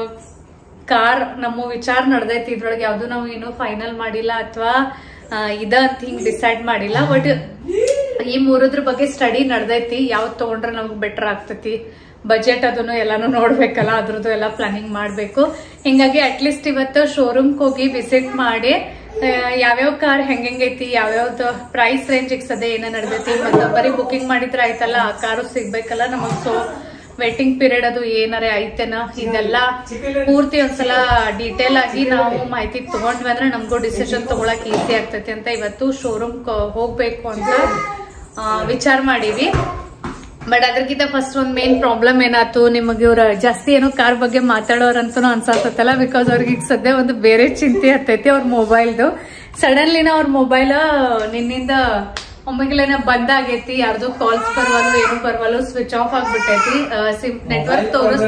ಕಾರ್ ನಮ್ಮ ವಿಚಾರ ನಡ್ದೈತಿ ಇದ್ರೊಳಗೆ ಯಾವ್ದು ನಾವು ಏನು ಫೈನಲ್ ಮಾಡಿಲ್ಲ ಅಥವಾ ಇದ ಅಂತ ಹಿಂಗ್ ಡಿಸೈಡ್ ಮಾಡಿಲ್ಲ ಬಟ್ ಈ ಮೂರದ್ರ ಬಗ್ಗೆ ಸ್ಟಡಿ ನಡ್ದೈತಿ ಯಾವ್ದು ತಗೊಂಡ್ರೆ ನಮ್ಗೆ ಬೆಟರ್ ಆಗ್ತೈತಿ ಬಜೆಟ್ ಅದನ್ನು ಎಲ್ಲಾನು ನೋಡ್ಬೇಕಲ್ಲ ಅದ್ರದ್ದು ಎಲ್ಲ ಪ್ಲಾನಿಂಗ್ ಮಾಡ್ಬೇಕು ಹಿಂಗಾಗಿ ಅಟ್ಲೀಸ್ಟ್ ಇವತ್ತು ಶೋರೂಮ್ಗೆ ಹೋಗಿ ವಿಸಿಟ್ ಮಾಡಿ ಆ, ಯಾವ್ಯಾವ ಕಾರ್ ಹೆಂಗೈತಿ ಯಾವ್ಯಾವ್ದು ಪ್ರೈಸ್ ರೇಂಜ್ ಸದ್ಯ ಏನ ನಡ್ದೈತಿ ಮತ್ತೆ ಬರೀ ಬುಕಿಂಗ್ ಮಾಡಿದ್ರೆ ಆಯ್ತಲ್ಲ ಆ ಕಾರು ಸಿಗ್ಬೇಕಲ್ಲ ನಮಗ್ ಸೊ ವೇಟಿಂಗ್ ಪೀರಿಯಡ್ ಅದು ಏನಾರೇ ಐತೆನ ಇದೆಲ್ಲ ಪೂರ್ತಿ ಒಂದ್ಸಲ ಡೀಟೇಲ್ ಆಗಿ ನಾವು ಮಾಹಿತಿ ತಗೊಂಡ್ವಿ ಅಂದ್ರೆ ನಮಗೂ ಡಿಸಿಷನ್ ತಗೊಳಕ್ ಈಸಿ ಆಗ್ತೈತಿ ಅಂತ ಇವತ್ತು ಶೋರೂಮ್ ಹೋಗ್ಬೇಕು ಅಂತ ಆ, ವಿಚಾರ ಮಾಡೀವಿ ಬಟ್ ಅದಕ್ಕಿಂತ ಫಸ್ಟ್ ಒಂದ್ ಮೇನ್ ಪ್ರಾಬ್ಲಮ್ ಏನಾಯ್ತು ನಿಮಗೆ ಇವ್ರ ಜಾಸ್ತಿ ಏನೋ ಕಾರ್ ಬಗ್ಗೆ ಮಾತಾಡೋರ್ ಅಂತ ಅನ್ಸತ್ತಲ್ಲ ಬಿಕಾಸ್ ಅವ್ರಿಗೆ ಈಗ ಸದ್ಯ ಒಂದು ಬೇರೆ ಚಿಂತೆ ಹತ್ತೈತಿ ಅವ್ರ ಮೊಬೈಲ್ದು ಸಡನ್ಲಿನ ಅವ್ರ ಮೊಬೈಲ್ ನಿನ್ನಿಂದ ಒಮ್ಮೆಗ್ಲೇನ ಬಂದ್ ಆಗೈತಿ ಯಾರ್ದು ಕಾಲ್ಸ್ ಬರ್ವಲ್ಲು ಏನು ಬರ್ವಲ್ಲು ಸ್ವಿಚ್ ಆಫ್ ಆಗ್ಬಿಟ್ಟೈತಿ ಸಿಮ್ ನೆಟ್ವರ್ಕ್ ತೋರಿಸ್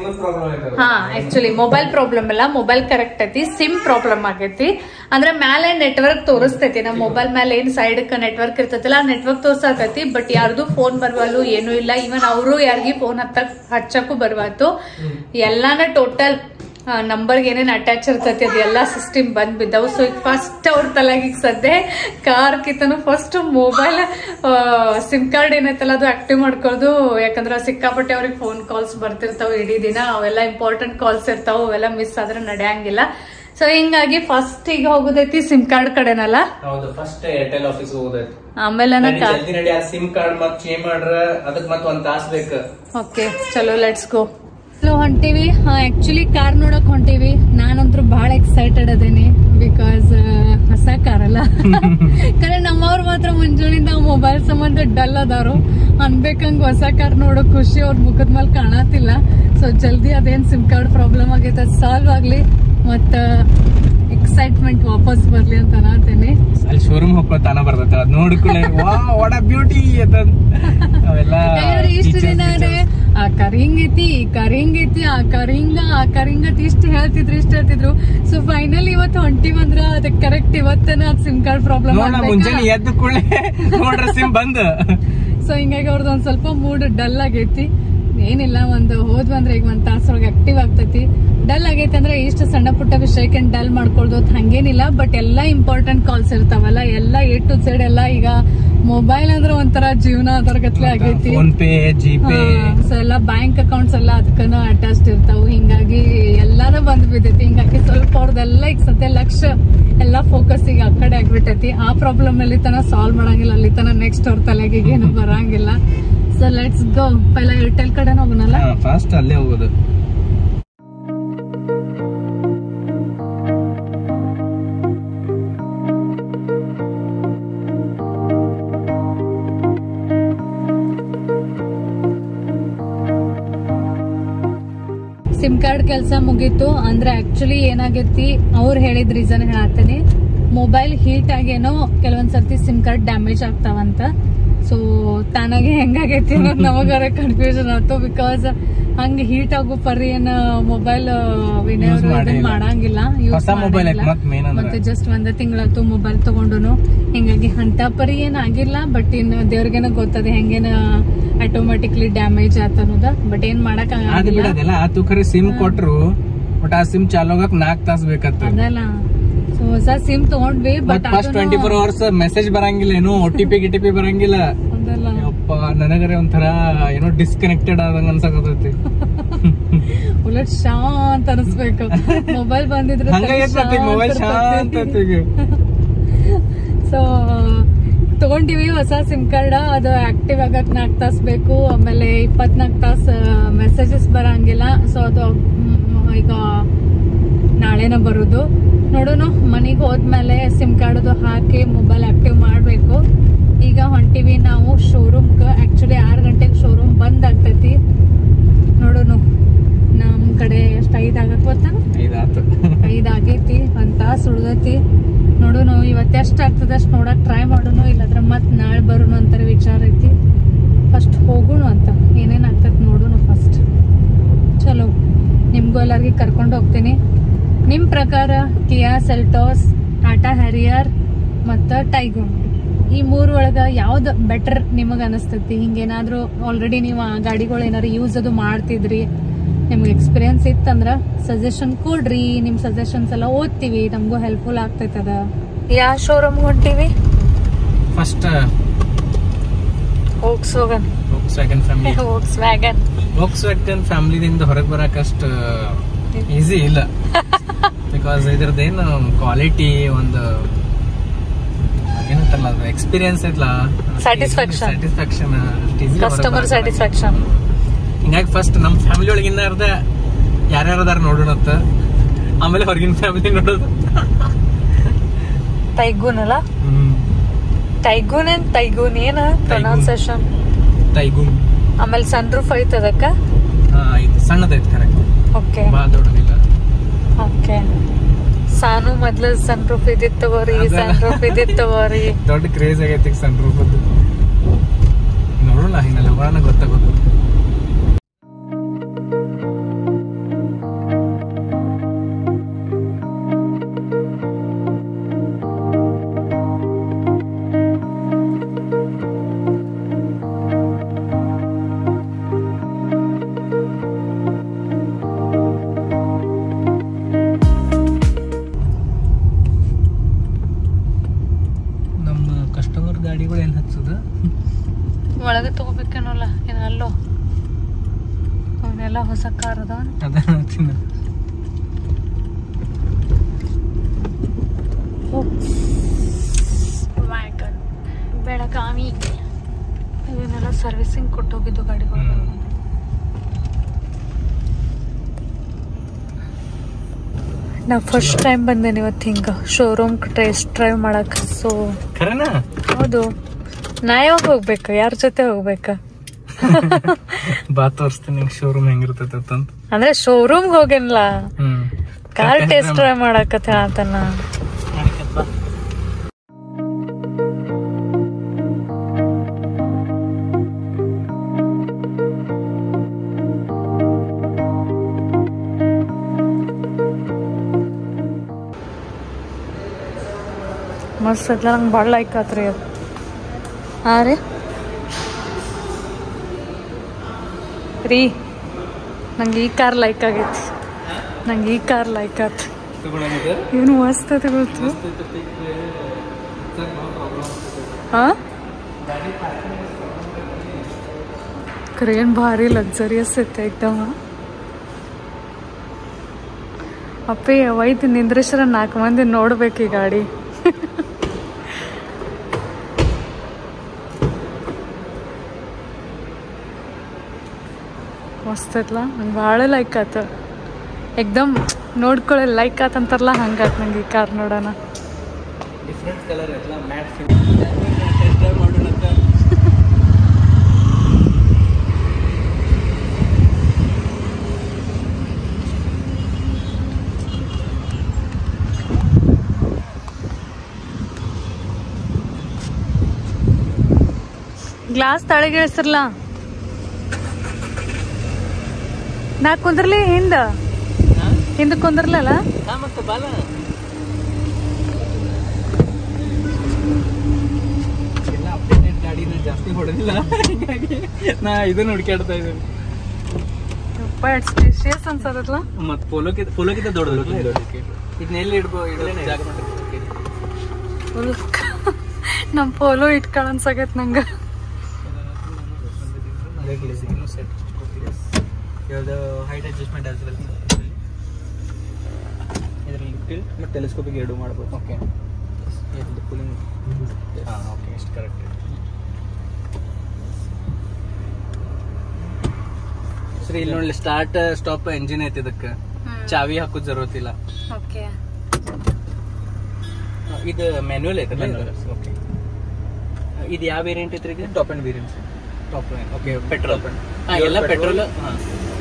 ಹಾ ಆಕ್ಚುಲಿ ಮೊಬೈಲ್ ಪ್ರಾಬ್ಲಮ್ ಇಲ್ಲ ಮೊಬೈಲ್ ಕರೆಕ್ಟ್ ಐತಿ ಸಿಮ್ ಪ್ರಾಬ್ಲಮ್ ಆಗೈತಿ ಅಂದ್ರೆ ಮೇಲೆ ನೆಟ್ವರ್ಕ್ ತೋರಿಸ್ತೈತಿ ನಮ್ಮ ಮೊಬೈಲ್ ಮೇಲೆ ಏನ್ ಸೈಡ್ ನೆಟ್ವರ್ಕ್ ಇರ್ತೈತಿಲ್ಲ ಆ ನೆಟ್ವರ್ಕ್ ತೋರ್ಸಾಕತಿ ಬಟ್ ಯಾರ್ದು ಫೋನ್ ಬರ್ವಲ್ಲು ಏನು ಇಲ್ಲ ಈವನ್ ಅವರು ಯಾರಿಗಿ ಫೋನ್ ಹತ್ತಕ್ ಹಚ್ಚಕ್ಕೂ ಬರ್ವಾತು ಎಲ್ಲಾನ ಟೋಟಲ್ ನಂಬರ್ಗೆ ಏನೇನ್ ಅಟ್ಯಾಚ್ ಇರ್ತೈತಿ ಅದೆಲ್ಲ ಸಿಸ್ಟಮ್ ಬಂದ್ ಬಿದ್ದವು ಸೊ ಈಗ ಫಸ್ಟ್ ಅವ್ರ ತಲೆಗೆ ಈಗ ಸದ್ಯ ಕಾರ್ ಕಿತ್ತನು ಫಸ್ಟ್ ಮೊಬೈಲ್ ಸಿಮ್ ಕಾರ್ಡ್ ಏನೈತಲ್ಲ ಅದು ಆಕ್ಟಿವ್ ಮಾಡ್ಕೊಳ್ಳೋದು ಯಾಕಂದ್ರೆ ಸಿಕ್ಕಾಪಟ್ಟೆ ಅವ್ರಿಗೆ ಫೋನ್ ಕಾಲ್ಸ್ ಬರ್ತಿರ್ತಾವ ಇಡೀ ದಿನ ಅವೆಲ್ಲ ಇಂಪಾರ್ಟೆಂಟ್ ಕಾಲ್ಸ್ ಇರ್ತಾವ ಅವೆಲ್ಲ ಮಿಸ್ ಆದ್ರೆ ನಡೆಯಂಗಿಲ್ಲ ಸೊ ಹಿಂಗಾಗಿ ಫಸ್ಟ್ ಈಗ ಹೋಗೋದೈತಿ ಸಿಮ್ ಕಾರ್ಡ್ ಕಡೆನಲ್ಲ ಹೌದು ಫಸ್ಟ್ ಏರ್ಟೆಲ್ ಆಫೀಸ್ ಹೋಗೋದೈತಿ ಆಮೇಲೆ ನಡಿ, ಜಲ್ದಿ ನಡಿ ಆ ಸಿಮ್ ಕಾರ್ಡ್ ಮತ್ ಚೇಂಜ್ ಮಾಡ್ರ ಅದಕ್ ಮತ್ ಒಂದ್ ತಾಸ್ ಬೇಕ ಓಕೆ ಚಲೋ ಲೆಟ್ಸ್ ಗೋ ಹಲೋ ಹೊಂಟೀವಿ ಆಕ್ಚುಲಿ ಕಾರ್ ನೋಡಕ್ ಹೊಂಟೀವಿ ನಾನಂತೂ ಬಹಳ ಎಕ್ಸೈಟೆಡ್ ಅದೇನಿ ಬಿಕಾಸ್ ಹೊಸ ಕಾರ್ ಅಲ್ಲ ಕರೆ ನಮ್ಮವ್ರು ಮಾತ್ರ ಮುಂಜಾನಿಂದ ಮೊಬೈಲ್ ಸಂಬಂಧ ಡಲ್ ಅದಾರು ಅನ್ಬೇಕಂಗ್ ಹೊಸ ಕಾರ್ ನೋಡೋ ಖುಷಿ ಅವ್ರ ಮುಖದ ಮೇಲೆ ಕಾಣತಿಲ್ಲ ಸೊ ಜಲ್ದಿ ಅದೇನ್ ಸಿಮ್ ಕಾರ್ಡ್ ಪ್ರಾಬ್ಲಮ್ ಆಗೈತೆ ಅದು ಸಾಲ್ವ್ ಆಗ್ಲಿ ಮತ್ತ ಎಕ್ಸೈಟ್ಮೆಂಟ್ ವಾಪಸ್ ಬರ್ಲಿ ಅಂತ ಅನ್ನತೇನೆ ಅಲ್ಲಿ ಶೋರೂಮ್ ಹೋಗ್ಕೋ ತಾನ ಬರ್ತೈತೆ ಅದ್ ನೋಡ್ಕೊಳ್ಳೆ ವಾ ವಾಟ್ ಅ ಬ್ಯೂಟಿ ಅವೆಲ್ಲ ಇಷ್ಟ features, ದಿನ features. ಆ ಕರ್ ಹಿಂಗೈತಿ ಈ ಕರ್ ಹಿಂಗೈತಿ ಆ ಕರ್ ಹಿಂಗ ಆ ಕರ್ ಹಿಂಗತಿ ಇಷ್ಟ ಹೇಳ್ತಿದ್ರು ಇಷ್ಟ ಹೇಳ್ತಿದ್ರು ಸೊ ಫೈನಲ್ ಇವತ್ತು ಹೊಂಟಿ ಬಂದ್ರ ಅದಕ್ಕೆ ಕರೆಕ್ಟ್ ಇವತ್ತನ ಅದ್ ಸಿಮ್ ಕಾರ್ಡ್ ಪ್ರಾಬ್ಲಮ್ ನೋಡ ಮುಂಜಾನೆ ಎದ್ದು ಕೂಡಲೇ ನೋಡ್ರ ಸಿಮ್ ಬಂದ್ ಸೊ ಹಿಂಗಾಗಿ ಅವ್ರದ್ದು ಒಂದ್ ಸ್ವಲ್ಪ ಮೂಡ್ ಡಲ್ ಆಗೈತಿ ಏನಿಲ್ಲ ಒಂದು ಹೋದ್ವಿ ಅಂದ್ರೆ ಈಗ ಒಂದ್ ತಾಸೊಳಗೆ ಆಕ್ಟಿವ್ ಆಗ್ತೈತಿ ಡಲ್ ಆಗೈತಿ ಅಂದ್ರೆ ಇಷ್ಟು ಸಣ್ಣ ಪುಟ್ಟ ವಿಷಯಕ್ಕೆ ಡಲ್ ಮಾಡ್ಕೊಳ್ದು ಅದ್ ಹಂಗೇನಿಲ್ಲ ಬಟ್ ಎಲ್ಲಾ ಇಂಪಾರ್ಟೆಂಟ್ ಕಾಲ್ಸ್ ಇರ್ತಾವಲ್ಲ ಎಲ್ಲ ಎ ಟು ಸೈಡ್ ಎಲ್ಲ ಈಗ ಮೊಬೈಲ್ ಅಂದ್ರೆ ಒಂಥರ ಜೀವನ ಅದರ್ಗತ್ಲೆ ಆಗೈತಿ PhonePe G Pay so ಎಲ್ಲ ಬ್ಯಾಂಕ್ ಅಕೌಂಟ್ಸ್ ಎಲ್ಲ ಅದಕ್ಕನ ಅಟ್ಯಾಚ್ಡ್ ಇರ್ತಾವ ಹಿಂಗಾಗಿ ಎಲ್ಲಾನು ಬಂದ್ ಬಿದ್ದೈತಿ ಹಿಂಗಾಗಿ ಸ್ವಲ್ಪ ಅವ್ರದೆಲ್ಲ ಈಗ ಸದ್ಯ ಲಕ್ಷ ಎಲ್ಲ ಫೋಕಸ್ ಈಗ ಆ ಕಡೆ ಆಗ್ಬಿಟ್ಟೈತಿ ಆ ಪ್ರಾಬ್ಲಮ್ ಅಲ್ಲಿ ತನ ಸಾಲ್ವ್ ಮಾಡಂಗಿಲ್ಲ ಅಲ್ಲಿ ತನ ನೆಕ್ಸ್ಟ್ ಅವ್ರ ತಲೆಗೆ ಏನು ಬರಂಗಿಲ್ಲ ಸೊ ಲೆಟ್ಸ್ ಗೋ ಪೈಲ ಏರ್ಟೆಲ್ ಕಡೆ ಹೋಗೋಣಲ್ಲ ಫಾಸ್ಟ್ ಅಲ್ಲೇ ಹೋಗೋದು ಸಿಮ್ ಕಾರ್ಡ್ ಕೆಲಸ ಮುಗೀತು ಅಂದ್ರೆ ಆಕ್ಚುಲಿ ಏನಾಗೈತಿ ಅವ್ರು ಹೇಳಿದ ರೀಸನ್ ಹೇಳತ್ತೀನಿ ಮೊಬೈಲ್ ಹೀಟ್ ಆಗೇನೋ ಕೆಲವೊಂದ್ ಸರ್ತಿ ಸಿಮ್ ಕಾರ್ಡ್ ಡ್ಯಾಮೇಜ್ ಆಗ್ತಾವಂತ ಸೊ ತಾನಾಗೆ ಹೆಂಗಾಗೈತಿ ಅನ್ನೋದು ನಮಗಾರ ಕನ್ಫ್ಯೂಷನ್ ಆಯ್ತು ಬಿಕಾಸ್ ಹಂಗ ಹೀಟ್ ಆಗೋ ಪರಿ ಏನ ಮೊಬೈಲ್ ವಿನಯ್ Use ಅವರು ಮಾಡೇ ಇದನ್ನ ಇಲ್ಲ. ಮಾಡಂಗಿಲ್ಲ use ಹೊಸ mobile ಐತ್ ಮಾಡಂಗಿಲ್ಲ. ಮತ್ತ್ main ಅಂದ್ರೆ. ಮತ್ತೆ ಜಸ್ಟ್ ಒಂದ ತಿಂಗಳಾತು ಮೊಬೈಲ್ ತಗೊಂಡುನು ಹಿಂಗಾಗಿ ಅಂತ ಪರಿ ಏನ್ ಆಗಿಲ್ಲ ಬಟ್ ಇನ್ ದೇವ್ರಿಗೇನ ಗೊತ್ತದ ಹೆಂಗೇನ ಆಟೋಮೆಟಿಕ್ಲಿ ಡ್ಯಾಮೇಜ್ ಆತ ಅನ್ನೋದ ಬಟ್ ಏನ್ ಮಾಡಕ್ ಅದು ಆಗಂಗಿಲ್ಲ ಬಿಡೋದಿಲ್ಲ ಆತು ಖರೆ ಸಿಮ್ ಕೊಟ್ರು ಬಟ್ ಆ ಸಿಮ್ ಚಾಲು ಆಗಕ್ ನಾಲ್ಕ್ ತಾಸ್ ಬೇಕತ್ತ ಅದಲ್ಲ ಸೊ ಹೊಸ ಸಿಮ್ ತಗೊಂಡ್ವಿ ಮತ್ but first twenty four hours message ಬರಂಗಿಲ್ಲ ಏನು ಒ ಟಿ ಪಿ ಗಿ ಪಿ ಬರಂಗಿಲ್ಲ ಅದಲ್ಲ ಯಪ್ಪ ನನಗರೆ ಒಂಥರ ಏನೋ ಡಿಸ್ಕನೆಕ್ಟೆಡ್ ಆದಂಗ ಅನ್ಸಕತೈತಿ ಉಲಟ್ ಶಾಂತ ಅನಿಸ್ಬೇಕು ಮೊಬೈಲ್ ಬಂದಿದ್ರೆ ಹಂಗಾಗೈತಿ ಮೊಬೈಲ್ ಶಾಂತ ಈಗ ಸೊ ತಗೊಂಡಿವಿ ಹೊಸ ಸಿಮ್ ಕಾರ್ಡ್ ಅದು ಆಕ್ಟಿವ್ ಆಗಕ್ ನಾಲ್ಕು ತಾಸ್ ಬೇಕು ಆಮೇಲೆ ಇಪ್ಪತ್ನಾಲ್ಕು ತಾಸ್ ಮೆಸೇಜಸ್ ಬರಂಗಿಲ್ಲ ಸೊ ಅದು ಮ್, ಈಗ ನಾಳೆನ ಬರುದು ನೋಡೋಣ ಮನೆಗೆ ಹೋದ್ಮೇಲೆ ಸಿಮ್ ಕಾರ್ಡ್ ಹಾಕಿ ಮೊಬೈಲ್ ಆಕ್ಟಿವ್ ಮಾಡಬೇಕು ಈಗ ಹೊಂಟಿವಿ ನಾವು ಶೋರೂಮ್ಗೆ ಆಕ್ಚುಲಿ ಆರು ಗಂಟೆಗೆ ಶೋರೂಮ್ ಬಂದ್ ಆಗ್ತೈತಿ ನೋಡೋಣ ನಮ್ ಕಡೆ ಎಷ್ಟು ಐದು ಆಗಕ್ ಬರ್ತಾನ ಇದಾತು ಐದ್ ಆಗೈತಿ ಒಂದ್ ತಾಸ್ ಉಳ್ದೈತಿ ನೋಡುನು ಇವತ್ತು ಎಷ್ಟ್ ಆಗ್ತದ ಅಷ್ಟ್ ನೋಡಕ್ ಟ್ರೈ ಮಾಡೋನು ಇಲ್ಲದ್ರ ಮತ್ ನಾಳೆ ಬರೋನು ಅಂತಾರ ವಿಚಾರ ಐತಿ ಫಸ್ಟ್ ಹೋಗೋಣ ಅಂತ ಏನೇನ್ ಆಗ್ತೈತಿ ನೋಡೋಣ ಫಸ್ಟ್ ಚಲೋ ನಿಮ್ಗೂ ಎಲ್ಲರಿಗೆ ಕರ್ಕೊಂಡು ಹೋಗ್ತೀನಿ ನಿಮ್ ಪ್ರಕಾರ ಕಿಯಾ ಸೆಲ್ಟೋಸ್ ಟಾಟಾ ಹ್ಯಾರಿಯರ್ ಮತ್ತ ಟೈಗೂನ್ ಈ ಮೂರ್ ಒಳಗ ಯಾವ್ದು ಬೆಟರ್ ನಿಮಗ ಅನಸ್ತೈತಿ ಹಿಂಗೇನಾದ್ರೂ ಆಲ್ರೆಡಿ ನೀವು ಆ ಗಾಡಿಗಳು ಏನಾರು ಯೂಸ್ ಅದು ಮಾಡ್ತಿದ್ರಿ ನಿಮ್ಗೆ ಎಕ್ಸ್ಪೀರಿಯನ್ಸ್ ಇತ್ತಂದ್ರ ಸಜೆಷನ್ ಕೊಡ್ರಿ ನಿಮ್ ಸಜೆಷನ್ಸ್ ಎಲ್ಲ ಓದ್ತೀವಿ ನಮಗೂ ಹೆಲ್ಪ್ಫುಲ್ ಆಗ್ತೈತದ ಯಾ ಶೋರೂಮ್ ಹೊಂಟಿವಿ ಫಸ್ಟ್ ಹೋಗ್ಸ್ ಹೋಗನ್ ವೋಕ್ಸ್ ವ್ಯಾಗನ್ ಫ್ಯಾಮಿಲಿ ಹೋಗ್ಸ್ ವ್ಯಾಗನ್ ವೋಕ್ಸ್ ವ್ಯಾಗನ್ ಫ್ಯಾಮಿಲಿದಿಂದ ಹೊರಗೆ ಬರಕ್ ಅಷ್ಟ ಈಸಿ ಇಲ್ಲ ಬಿಕಾಸ್ ಇದ್ರದ್ದೇನು ಕ್ವಾಲಿಟಿ ಒಂದು ಏನಂತಲ್ಲ ಅದು ಎಕ್ಸ್ಪೀರಿಯನ್ಸ್ ಐತ್ಲ Satisfaction. ಸ್ಯಾಟಿಸ್ಫ್ಯಾಕ್ಷನ್ ಕಸ್ಟಮರ್ ಸ್ಯಾಟಿಸ್ಫ್ಯಾಕ್ಷನ್ ಹಿಂಗಾಗಿ ಫಸ್ಟ್ ನಮ್ಮ ಫ್ಯಾಮಿಲಿ ಒಳಗಿನ ಅರ್ಧ ಯಾರ್ಯಾರು ಅದಾರ ನೋಡೋಣತ್ತ ಆಮೇಲೆ ಹೊರಗಿನ ಫ್ಯಾಮಿಲಿ ನೋಡೋದು ಟೈಗೂನ್ ಅಲ್ಲ ಹ್ಮ್ ಟೈಗೂನ್ ಏನ್ ಟೈಗೂನ್ ಏನ ಪ್ರೊನೌನ್ಸೇಷನ್ ಟೈಗೂನ್ ಆಮೇಲೆ ಸನ್ ರೂಫ್ ಐತೆ ಅದಕ್ಕ ಹಾ ಐತಿ ಸಣ್ಣದೈತಿ ಕರೆಕ್ಟ್ ಓಕೆ ಭಾಳ ದೊಡ್ಡದಿಲ್ಲ ಓಕೆ ಸಾನು ಮೊದ್ಲು ಸನ್ ರೂಫ್ ಇದ್ದಿತ್ತು ತಗೋರಿ ಸನ್ ರೂಫ್ ಇದ್ದಿತ್ತು ತಗೋರಿ ದೊಡ್ಡ ಕ್ರೇಜ್ ಆಗೈತಿ ಸಣ್ಣ ರೂಪದ್ದು ನೋಡೋಣ ಹಿಂಗೆಲ್ಲ ಬರೋಣ ಗೊತ್ತಾಗೋದು ನಮ್ಮ ಕಸ್ಟಮರ್ ಗಾಡಿಗಳು ಏನು ಹಚ್ಚೋದು ಒಳಗೆ ತಗೋಬೇಕೇನೋಲ್ಲ ಏನ ಅಲ್ಲೋ ಅವನ್ನೆಲ್ಲ ಹೊಸ ಕಾರ್ ಅದ ಅದೇ ಹಚ್ಚಿನ ಬೆಳಗಾವಿ ಇವನ್ನೆಲ್ಲ ಸರ್ವಿಸಿಂಗ್ ಕೊಟ್ಟೋಗಿದ್ದು ಗಾಡಿಗಳು ನಾ ಫಸ್ಟ್ ಟೈಮ್ ಬಂದೇನೆ ಇವತ್ತು ಹಿಂಗ ಶೋರೂಮ್ ಟೆಸ್ಟ್ ಡ್ರೈವ್ ಮಾಡಕ್ ಸೊ ಖರೇನಾ ಹೌದು ನಾ ಯಾವಾಗ ಹೋಗ್ಬೇಕು ಯಾರ ಜೊತೆ ಹೋಗ್ಬೇಕ ಬಾ ತೋರಿಸ್ತೀನಿ ನಿಂಗೆ ಶೋರೂಮ್ ಹೆಂಗಿರ್ತೈತೆ ಅಂತ ಅಂದ್ರೆ ಶೋರೂಮ್ ಹೋಗೇನಿಲ್ಲ ಹ್ಮ್ ಕಾರ್ ಟೆಸ್ಟ್ ಡ್ರೈವ್ ಮಾಡಕತ್ತ ಆತನ ಮಸ್ತ್ ಐತ್ಲ ನಂಗೆ ಭಾಳ ಲೈಕ್ ಆತ್ರಿ ಅದು ಹಾಂ ರೀ ರೀ ನಂಗೆ ಈ ಕಾರ್ ಲೈಕ್ ಆಗೈತಿ ನಂಗೆ ಈ ಕಾರ್ ಲೈಕ್ ಆತ್ ಏನು ಮಸ್ತ್ ಐತಿ ಗೊತ್ತು ಹಾ ಕ್ರೇನ್ ಭಾರಿ ಲಕ್ಸರಿಯಸ್ ಐತೆ ಏಕ್ದಮ್ ಅಪ್ಪಿ ಅವೈತಿ ನಿಂದ್ರೇಶ್ವರ ನಾಲ್ಕು ಮಂದಿ ನೋಡ್ಬೇಕು ಈ ಗಾಡಿ ಮಸ್ತ್ ಐತ್ಲ ನಂಗೆ ಭಾಳ ಲೈಕ್ ಆತ ಏಕ್ದಮ್ ನೋಡ್ಕೊಳ್ಳಿ ಲೈಕ್ ಆತಂತಾರಲ್ಲ ಹಂಗಾತ್ ನಂಗೆ ಈ ಕಾರ್ ನೋಡೋಣ ಡಿಫ್ರೆಂಟ್ ಕಲರ್ ಎಲ್ಲ ಮ್ಯಾಟ್ ಟೆಸ್ಟ್ ಡ್ರೈವ್ ಮಾಡೋಣ ಅಂತ ಗ್ಲಾಸ್ ತಳಗೆ ಇಳಿಸಿರ್ಲ ನಾ ಕುಂದ್ರಲಿ ಹಿಂದ ಹಿಂದ ಕುಂದ್ರಲಲ್ಲ ಹಾ ಮತ್ತೆ ಬಾಲ ಎಲ್ಲ ಅಪ್ಡೇಟೆಡ್ ಗಾಡಿನ ಜಾಸ್ತಿ ಹೊಡೆದಿಲ್ಲ ಹೀಗಾಗಿ ನಾ ಇದನ್ನ ಹುಡುಕಾಡ್ತಾ ಇದ್ದೀನಿ ಸ್ಪೇಷಿಯಸ್ ಅನ್ಸದಲ್ಲ ಮತ್ತೆ ಪೋಲೋಕಿಂತ ಪೋಲೋಕಿಂತ ದೊಡ್ಡದು ಇದನ್ನ ಎಲ್ಲಿ ಇಡ್ಬೋ ಇಡೋ ಜಾಗ ಮಾಡ್ಬೇಕು ಫುಲ್ ನಮ್ ಪೋಲೋ ಇಟ್ಕೊಳ್ಳ ಅನ್ಸಾಗೈತ್ ನಂಗ ಸೆಟ್ ಯಾವ್ದು ಹೈಟ್ ಅಡ್ಜಸ್ಟ್ಮೆಂಟ್ ಆಸ್ ವೆಲ್ ಇದರಲ್ಲಿ ಟಿಲ್ಟ್ ಮತ್ತು ಟೆಲಿಸ್ಕೋಪಿಗೆ ಎರಡು ಮಾಡ್ಬೋದು ಓಕೆ ಇದು ಕೂಲಿಂಗ್ ಹಾಂ ಓಕೆ ಇಷ್ಟು ಕರೆಕ್ಟ್ ಸರಿ ಇಲ್ಲಿ ನೋಡಿ ಸ್ಟಾರ್ಟ್ ಸ್ಟಾಪ್ ಎಂಜಿನ್ ಐತಿ ಇದಕ್ಕೆ ಚಾವಿ ಹಾಕೋದ್ ಜರೂರತಿಲ್ಲ ಓಕೆ ಇದು ಮ್ಯಾನ್ಯುವಲ್ ಐತಲ್ಲ ಓಕೆ ಇದು ಯಾವ ವೇರಿಯಂಟ್ ಐತ್ರಿ ಈಗ top end variant top okay petrol ಹಾಂ ಎಲ್ಲ ಪೆಟ್ರೋಲ್ ಹಾಂ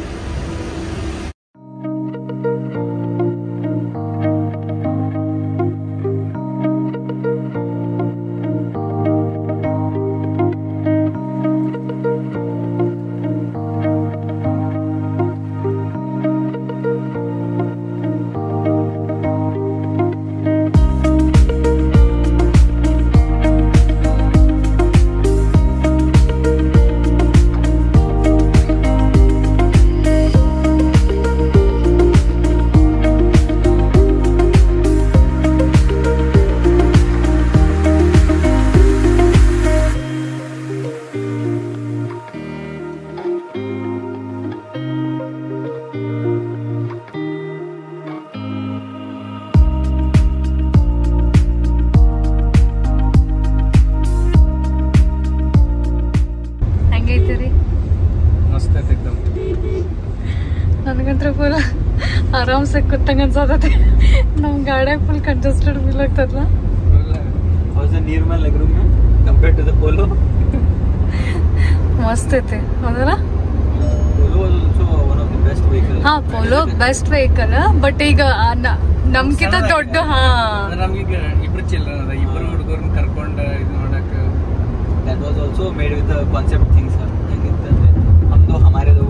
ಹಂಗೈತಿ ರೀ ಮಸ್ತ್ ಐತೆ ಎಕ್ದಮ್ ನನಗಂತ್ರ ಫುಲ್ ಆರಾಮ್ಸೆ ಕೂತಂಗ ಅನ್ಸತೈತಿ ನಮ್ ಗಾಡ್ಯಾಗ ಫುಲ್ ಕಂಜೆಸ್ಟೆಡ್ ಫೀಲ್ ಆಗ್ತದಲ್ಲ ಹೌಸ್ ನೀರ್ ಮೇಲೆ leg room compared to the Polo ಮಸ್ತ್ ಐತಿ ಹೌದಲ್ಲ Polo was also one of the best vehicles. ಹಾ ಪೋಲೋ ಬೆಸ್ಟ್ ವೆಹಿಕಲ್ ಬಟ್ ಈಗ ಆ ನ- ನಮ್ಕಿಂತ ದೊಡ್ಡ ಹಾ ನಮ್ಗೀಗ ಇಬ್ರು ಚಿಲ್ಡ್ರನ್ ಅದ ಇಬ್ರು ಹುಡುಗರನ್ನ ಕರ್ಕೊಂಡ ಇದು ಮಾಡಕ್ That was also made with the concept things. sir. ಹೆಂಗಿತ್ತಂದ್ರೆ ನಮ್ದು ಹಮಾರೆದು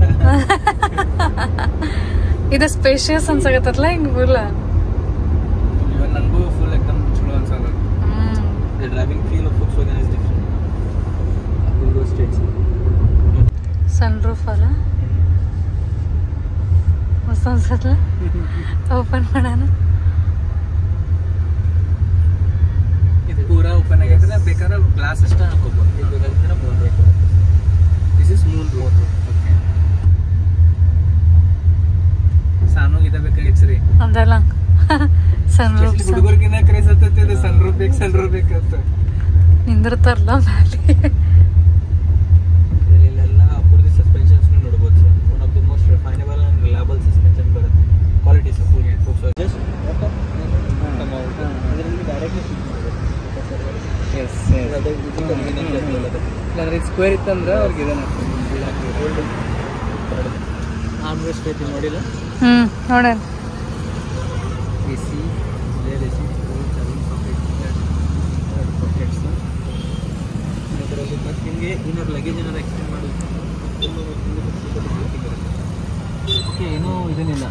ಇದು ಸ್ಪೇಷಿಯಸ್ ಅನ್ಸಾಗತ್ತಲ್ಲ ಹಿಂಗ್ ಫುಲ್ ಇವನ್ ನನಗೂ ಫುಲ್ ಎಕ್ದಮ್ ಚಲೋ ಅನ್ಸಲ್ಲ The driving feel of Volkswagen is different. Will go straight. sir. Sunroof ಅಲ್ಲ ಮಸ್ತ್ ಅನ್ಸತ್ಲ ಓಪನ್ ಮಾಡೋಣ ಇದು ಪೂರಾ ಓಪನ್ ಆಗೈತೆ ಬೇಕಾದ್ರೆ ಗ್ಲಾಸ್ ಅಷ್ಟ ಹಾಕೋಬಹುದು ಇದು ಬೇಕಾದ್ರೆ ಮೂರು ಬೇಕು. This is moon road okay ಸಾನು ಇದ ಬೇಕಾಗಿತ್ತು ರೀ ಅದಲ್ಲ ಸನ್ ರೂಫ್ ಹುಡುಗರ್ಗಿನ್ನ ಕ್ರೇಸ್ ಹತ್ತೈತಿ ಅದು ಸನ್ ರೂಪ್ ಬೇಕು ಸನ್ ರೂಪ್ ಬೇಕಂತ ನಿಂದಿರ್ತಾರಲ್ಲ ಮೇಲೆ ಇದರಲ್ಲೆಲ್ಲ ಅಪೂರ್ತಿ ಸಸ್ಪೆನ್ಷನ್ಸ್ ನೋಡ್ಬೋದು sir one of the most refinable and reliable suspension ಬರುತ್ತೆ ಕ್ವಾಲಿಟಿ ಸರ್ ಜಸ್ಟ್ ಇದರಲ್ಲಿ ಡೈರೆಕ್ಟ್ಲಿ ಸ್ವಿಚ್ ಮಾಡಬೇಕು ಎಸ್ ಅದು ಇದು convenience ಇರ್ತದಲ್ಲ ಅದು. ಇಲ್ಲಾಂದ್ರೆ ಇದು ಸ್ಕ್ವೇರ್ ಇತ್ತಂದ್ರೆ ಅವ್ರಿಗೆ ಇದನ್ನ ಆರ್ಮ್ ರೆಸ್ಟ್ ಐತಿ ನೋಡಿಲ್ಲ ಹ್ಮ್ ನೋಡೋಣ ಎ ಸಿ ಲೇರ್ ಎ ಸಿ ಪಾಕೆಟ್ಸ್ ಅದರಲ್ಲಿ ಮತ್ತು ನಿಮಗೆ ಏನಾದ್ರು ಲಗೇಜ್ ಏನಾದ್ರು ಎಕ್ಸ್ಟೆಂಡ್ ಮಾಡೋದು ಓಕೆ ಏನೂ ಇದನ್ನಿಲ್ಲ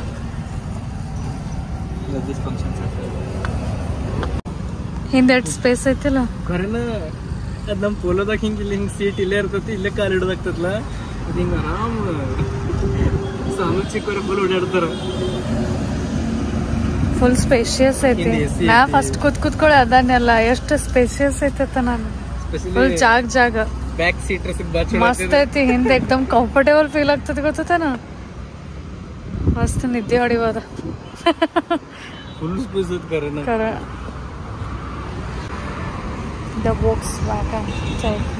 ಇವಾಗ ದಿಸ್ ಫಂಕ್ಷನ್ಸ್ ಹಿಂದೆ ಸ್ಪೇಸ್ ಐತಿಲ್ಲ ಕರೆನ ಅದ್ ನಮ್ಮ ಪೋಲೋದಾಗ ಹಿಂಗೆ ಇಲ್ಲಿ ಹಿಂಗೆ ಸೀಟ್ ಇಲ್ಲೇ ಇರ್ತೈತಿ ಇಲ್ಲೇ ಕಾಲು ಹಿಡ್ದಾಗ್ತದಲ್ಲ ಅದು ಹಿಂಗೆ ಆರಾಮ್ ಸಾನು ಚಿಕ್ಕವ್ರು ಫುಲ್ ಓಡಾಡ್ತಾರ ಫುಲ್ ಸ್ಪೇಷಿಯಸ್ ಐತಿ ಹಿಂದೆ AC ನಾ ಐತಿ. ಫಸ್ಟ್ ಕೂತ್ ಕೂತ್ಕೊಳ್ಳಿ ಅದನ್ನೆಲ್ಲ ಎಷ್ಟು ಸ್ಪೇಷಿಯಸ್ ಐತತ್ತ ನಾನು ಫುಲ್ ಸ್ಪೆಷಲಿ ಜಾಗ ಜಾಗ ಬ್ಯಾಕ್ ಸೀಟ್ ಬಾ ಮಸ್ತ್ ಐತಿ ಹಿಂದೆ ಎಕ್ದಮ್ ಕಂಫರ್ಟೇಬಲ್ ಫೀಲ್ ಆಗ್ತದೆ ಗೊತ್ತೇನ ಮಸ್ತ್ ನಿದ್ದೆ ಹೊಡಿಬೋದ ಫುಲ್ ಸ್ಪೇಸ್ ಐತಿ ಕರೆನ ಕರ ದ ಬಾಕ್ಸ್ ವ್ಯಾಗನ್ ಟೈಪ್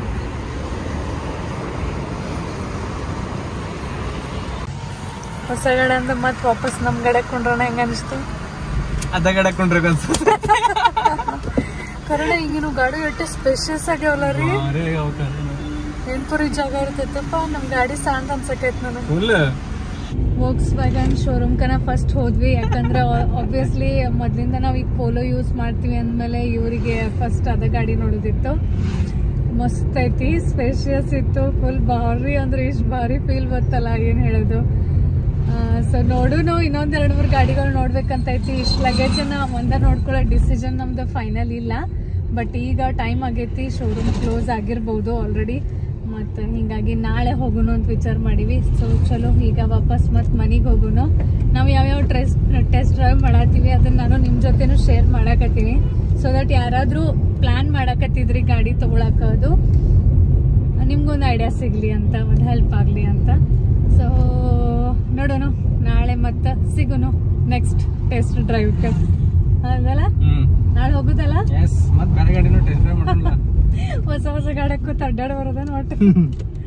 ಹೊಸ ಗಡೆ ಅಂದ್ರೆ ಮತ್ತೆ ವಾಪಸ್ ನಮ್ ಗಡೆ ಕೊಂಡ್ರಣ ಹೆಂಗ ಅನಿಸ್ತು ಅದ ಗಡೆ ಕೊಂಡ್ರೆ ಅನ್ಸುತ್ತೆ ಕನ್ನಡ ಈಗಿನ ಗಾಡಿ ಎಷ್ಟು ಸ್ಪೇಷಿಯಸ್ ಆಗ್ಯಾವಲ್ಲ ರೀ ಏನ್ಪುರಿ ಜಾಗ ಇರ್ತೈತಪ್ಪ ನಮ್ ಗಾಡಿ ಸಾಂದ್ ಅನ್ಸಕೈತ್ ನನಗೆ ಫುಲ್ ವೋಕ್ಸ್ ವ್ಯಾಗನ್ ಶೋರೂಮ್ ಕನ ಫಸ್ಟ್ ಹೋದ್ವಿ ಯಾಕಂದ್ರೆ ಆಬ್ವಿಯಸ್ಲಿ ಮೊದ್ಲಿಂದ ನಾವ್ ಈಗ ಪೋಲೋ ಯೂಸ್ ಮಾಡ್ತೀವಿ ಅಂದ್ಮೇಲೆ ಇವರಿಗೆ ಫಸ್ಟ್ ಅದ ಗಾಡಿ ನೋಡೋದಿತ್ತು ಮಸ್ತ್ ಐತಿ ಸ್ಪೇಷಿಯಸ್ ಇತ್ತು ಫುಲ್ ಭಾರಿ ಅಂದ್ರೆ ಇಷ್ಟು ಭಾರಿ ಫೀಲ್ ಬತ್ತಲ್ಲ ಏನ್ ಹೇಳೋದು ಸೊ ನೋಡುನು ಇನ್ನೊಂದ್ ಎರಡ್ ಮೂರ್ ಗಾಡಿಗಳು ನೋಡ್ಬೇಕಂತ ಐತಿ ಇಷ್ಟು ಲಗೇಜನ್ನ ಒಂದ ನೋಡ್ಕೊಳ್ಳೋ ಡಿಸಿಷನ್ ನಮ್ದು ಫೈನಲ್ ಇಲ್ಲ ಬಟ್ ಈಗ ಟೈಮ್ ಆಗೈತಿ ಶೋರೂಮ್ ಕ್ಲೋಸ್ ಆಗಿರ್ಬೋದು ಆಲ್ರೆಡಿ ಮತ್ತು ಹಿಂಗಾಗಿ ನಾಳೆ ಹೋಗೋಣ ಅಂತ ವಿಚಾರ ಮಾಡೀವಿ ಸೊ ಚಲೋ ಈಗ ವಾಪಸ್ ಮತ್ತೆ ಮನೆಗೆ ಹೋಗೋಣ ನಾವು ಯಾವ್ಯಾವ ಟ್ರೆಸ್ ಟೆಸ್ಟ್ ಡ್ರೈವ್ ಮಾಡತ್ತೀವಿ ಅದನ್ನ ನಾನು ನಿಮ್ಮ ಜೊತೆನೂ ಶೇರ್ ಮಾಡಾಕತ್ತೀನಿ ಸೊ ದಟ್ ಯಾರಾದರೂ ಪ್ಲ್ಯಾನ್ ಮಾಡಾಕತ್ತಿದ್ರಿ ಗಾಡಿ ತೊಗೊಳಕ್ಕೆ ಅದು ನಿಮ್ಗೊಂದು ಐಡಿಯಾ ಸಿಗ್ಲಿ ಅಂತ ಒಂದು ಹೆಲ್ಪ್ ಆಗಲಿ ಅಂತ ಸೊ ನೋಡೋಣ ನಾಳೆ ಮತ್ತೆ ಸಿಗೋಣ ನೆಕ್ಸ್ಟ್ ಟೆಸ್ಟ್ ಡ್ರೈವ್ಗೆ ಹೌದಲ್ಲ ಹ್ಮ್ ನಾಳೆ ಹೋಗುದಲ್ಲ ಎಸ್ ಮತ್ ಬೇರೆ ಗಾಡಿನೂ ಟೆಸ್ಟ್ ಡ್ರೈವ್ ಮಾಡೋಣ ಹೊಸ ಹೊಸ ಗಾಡಕ್ಕೂ ಅಡ್ಡಾಡ ಬರೋದ ಒಟ್ಟು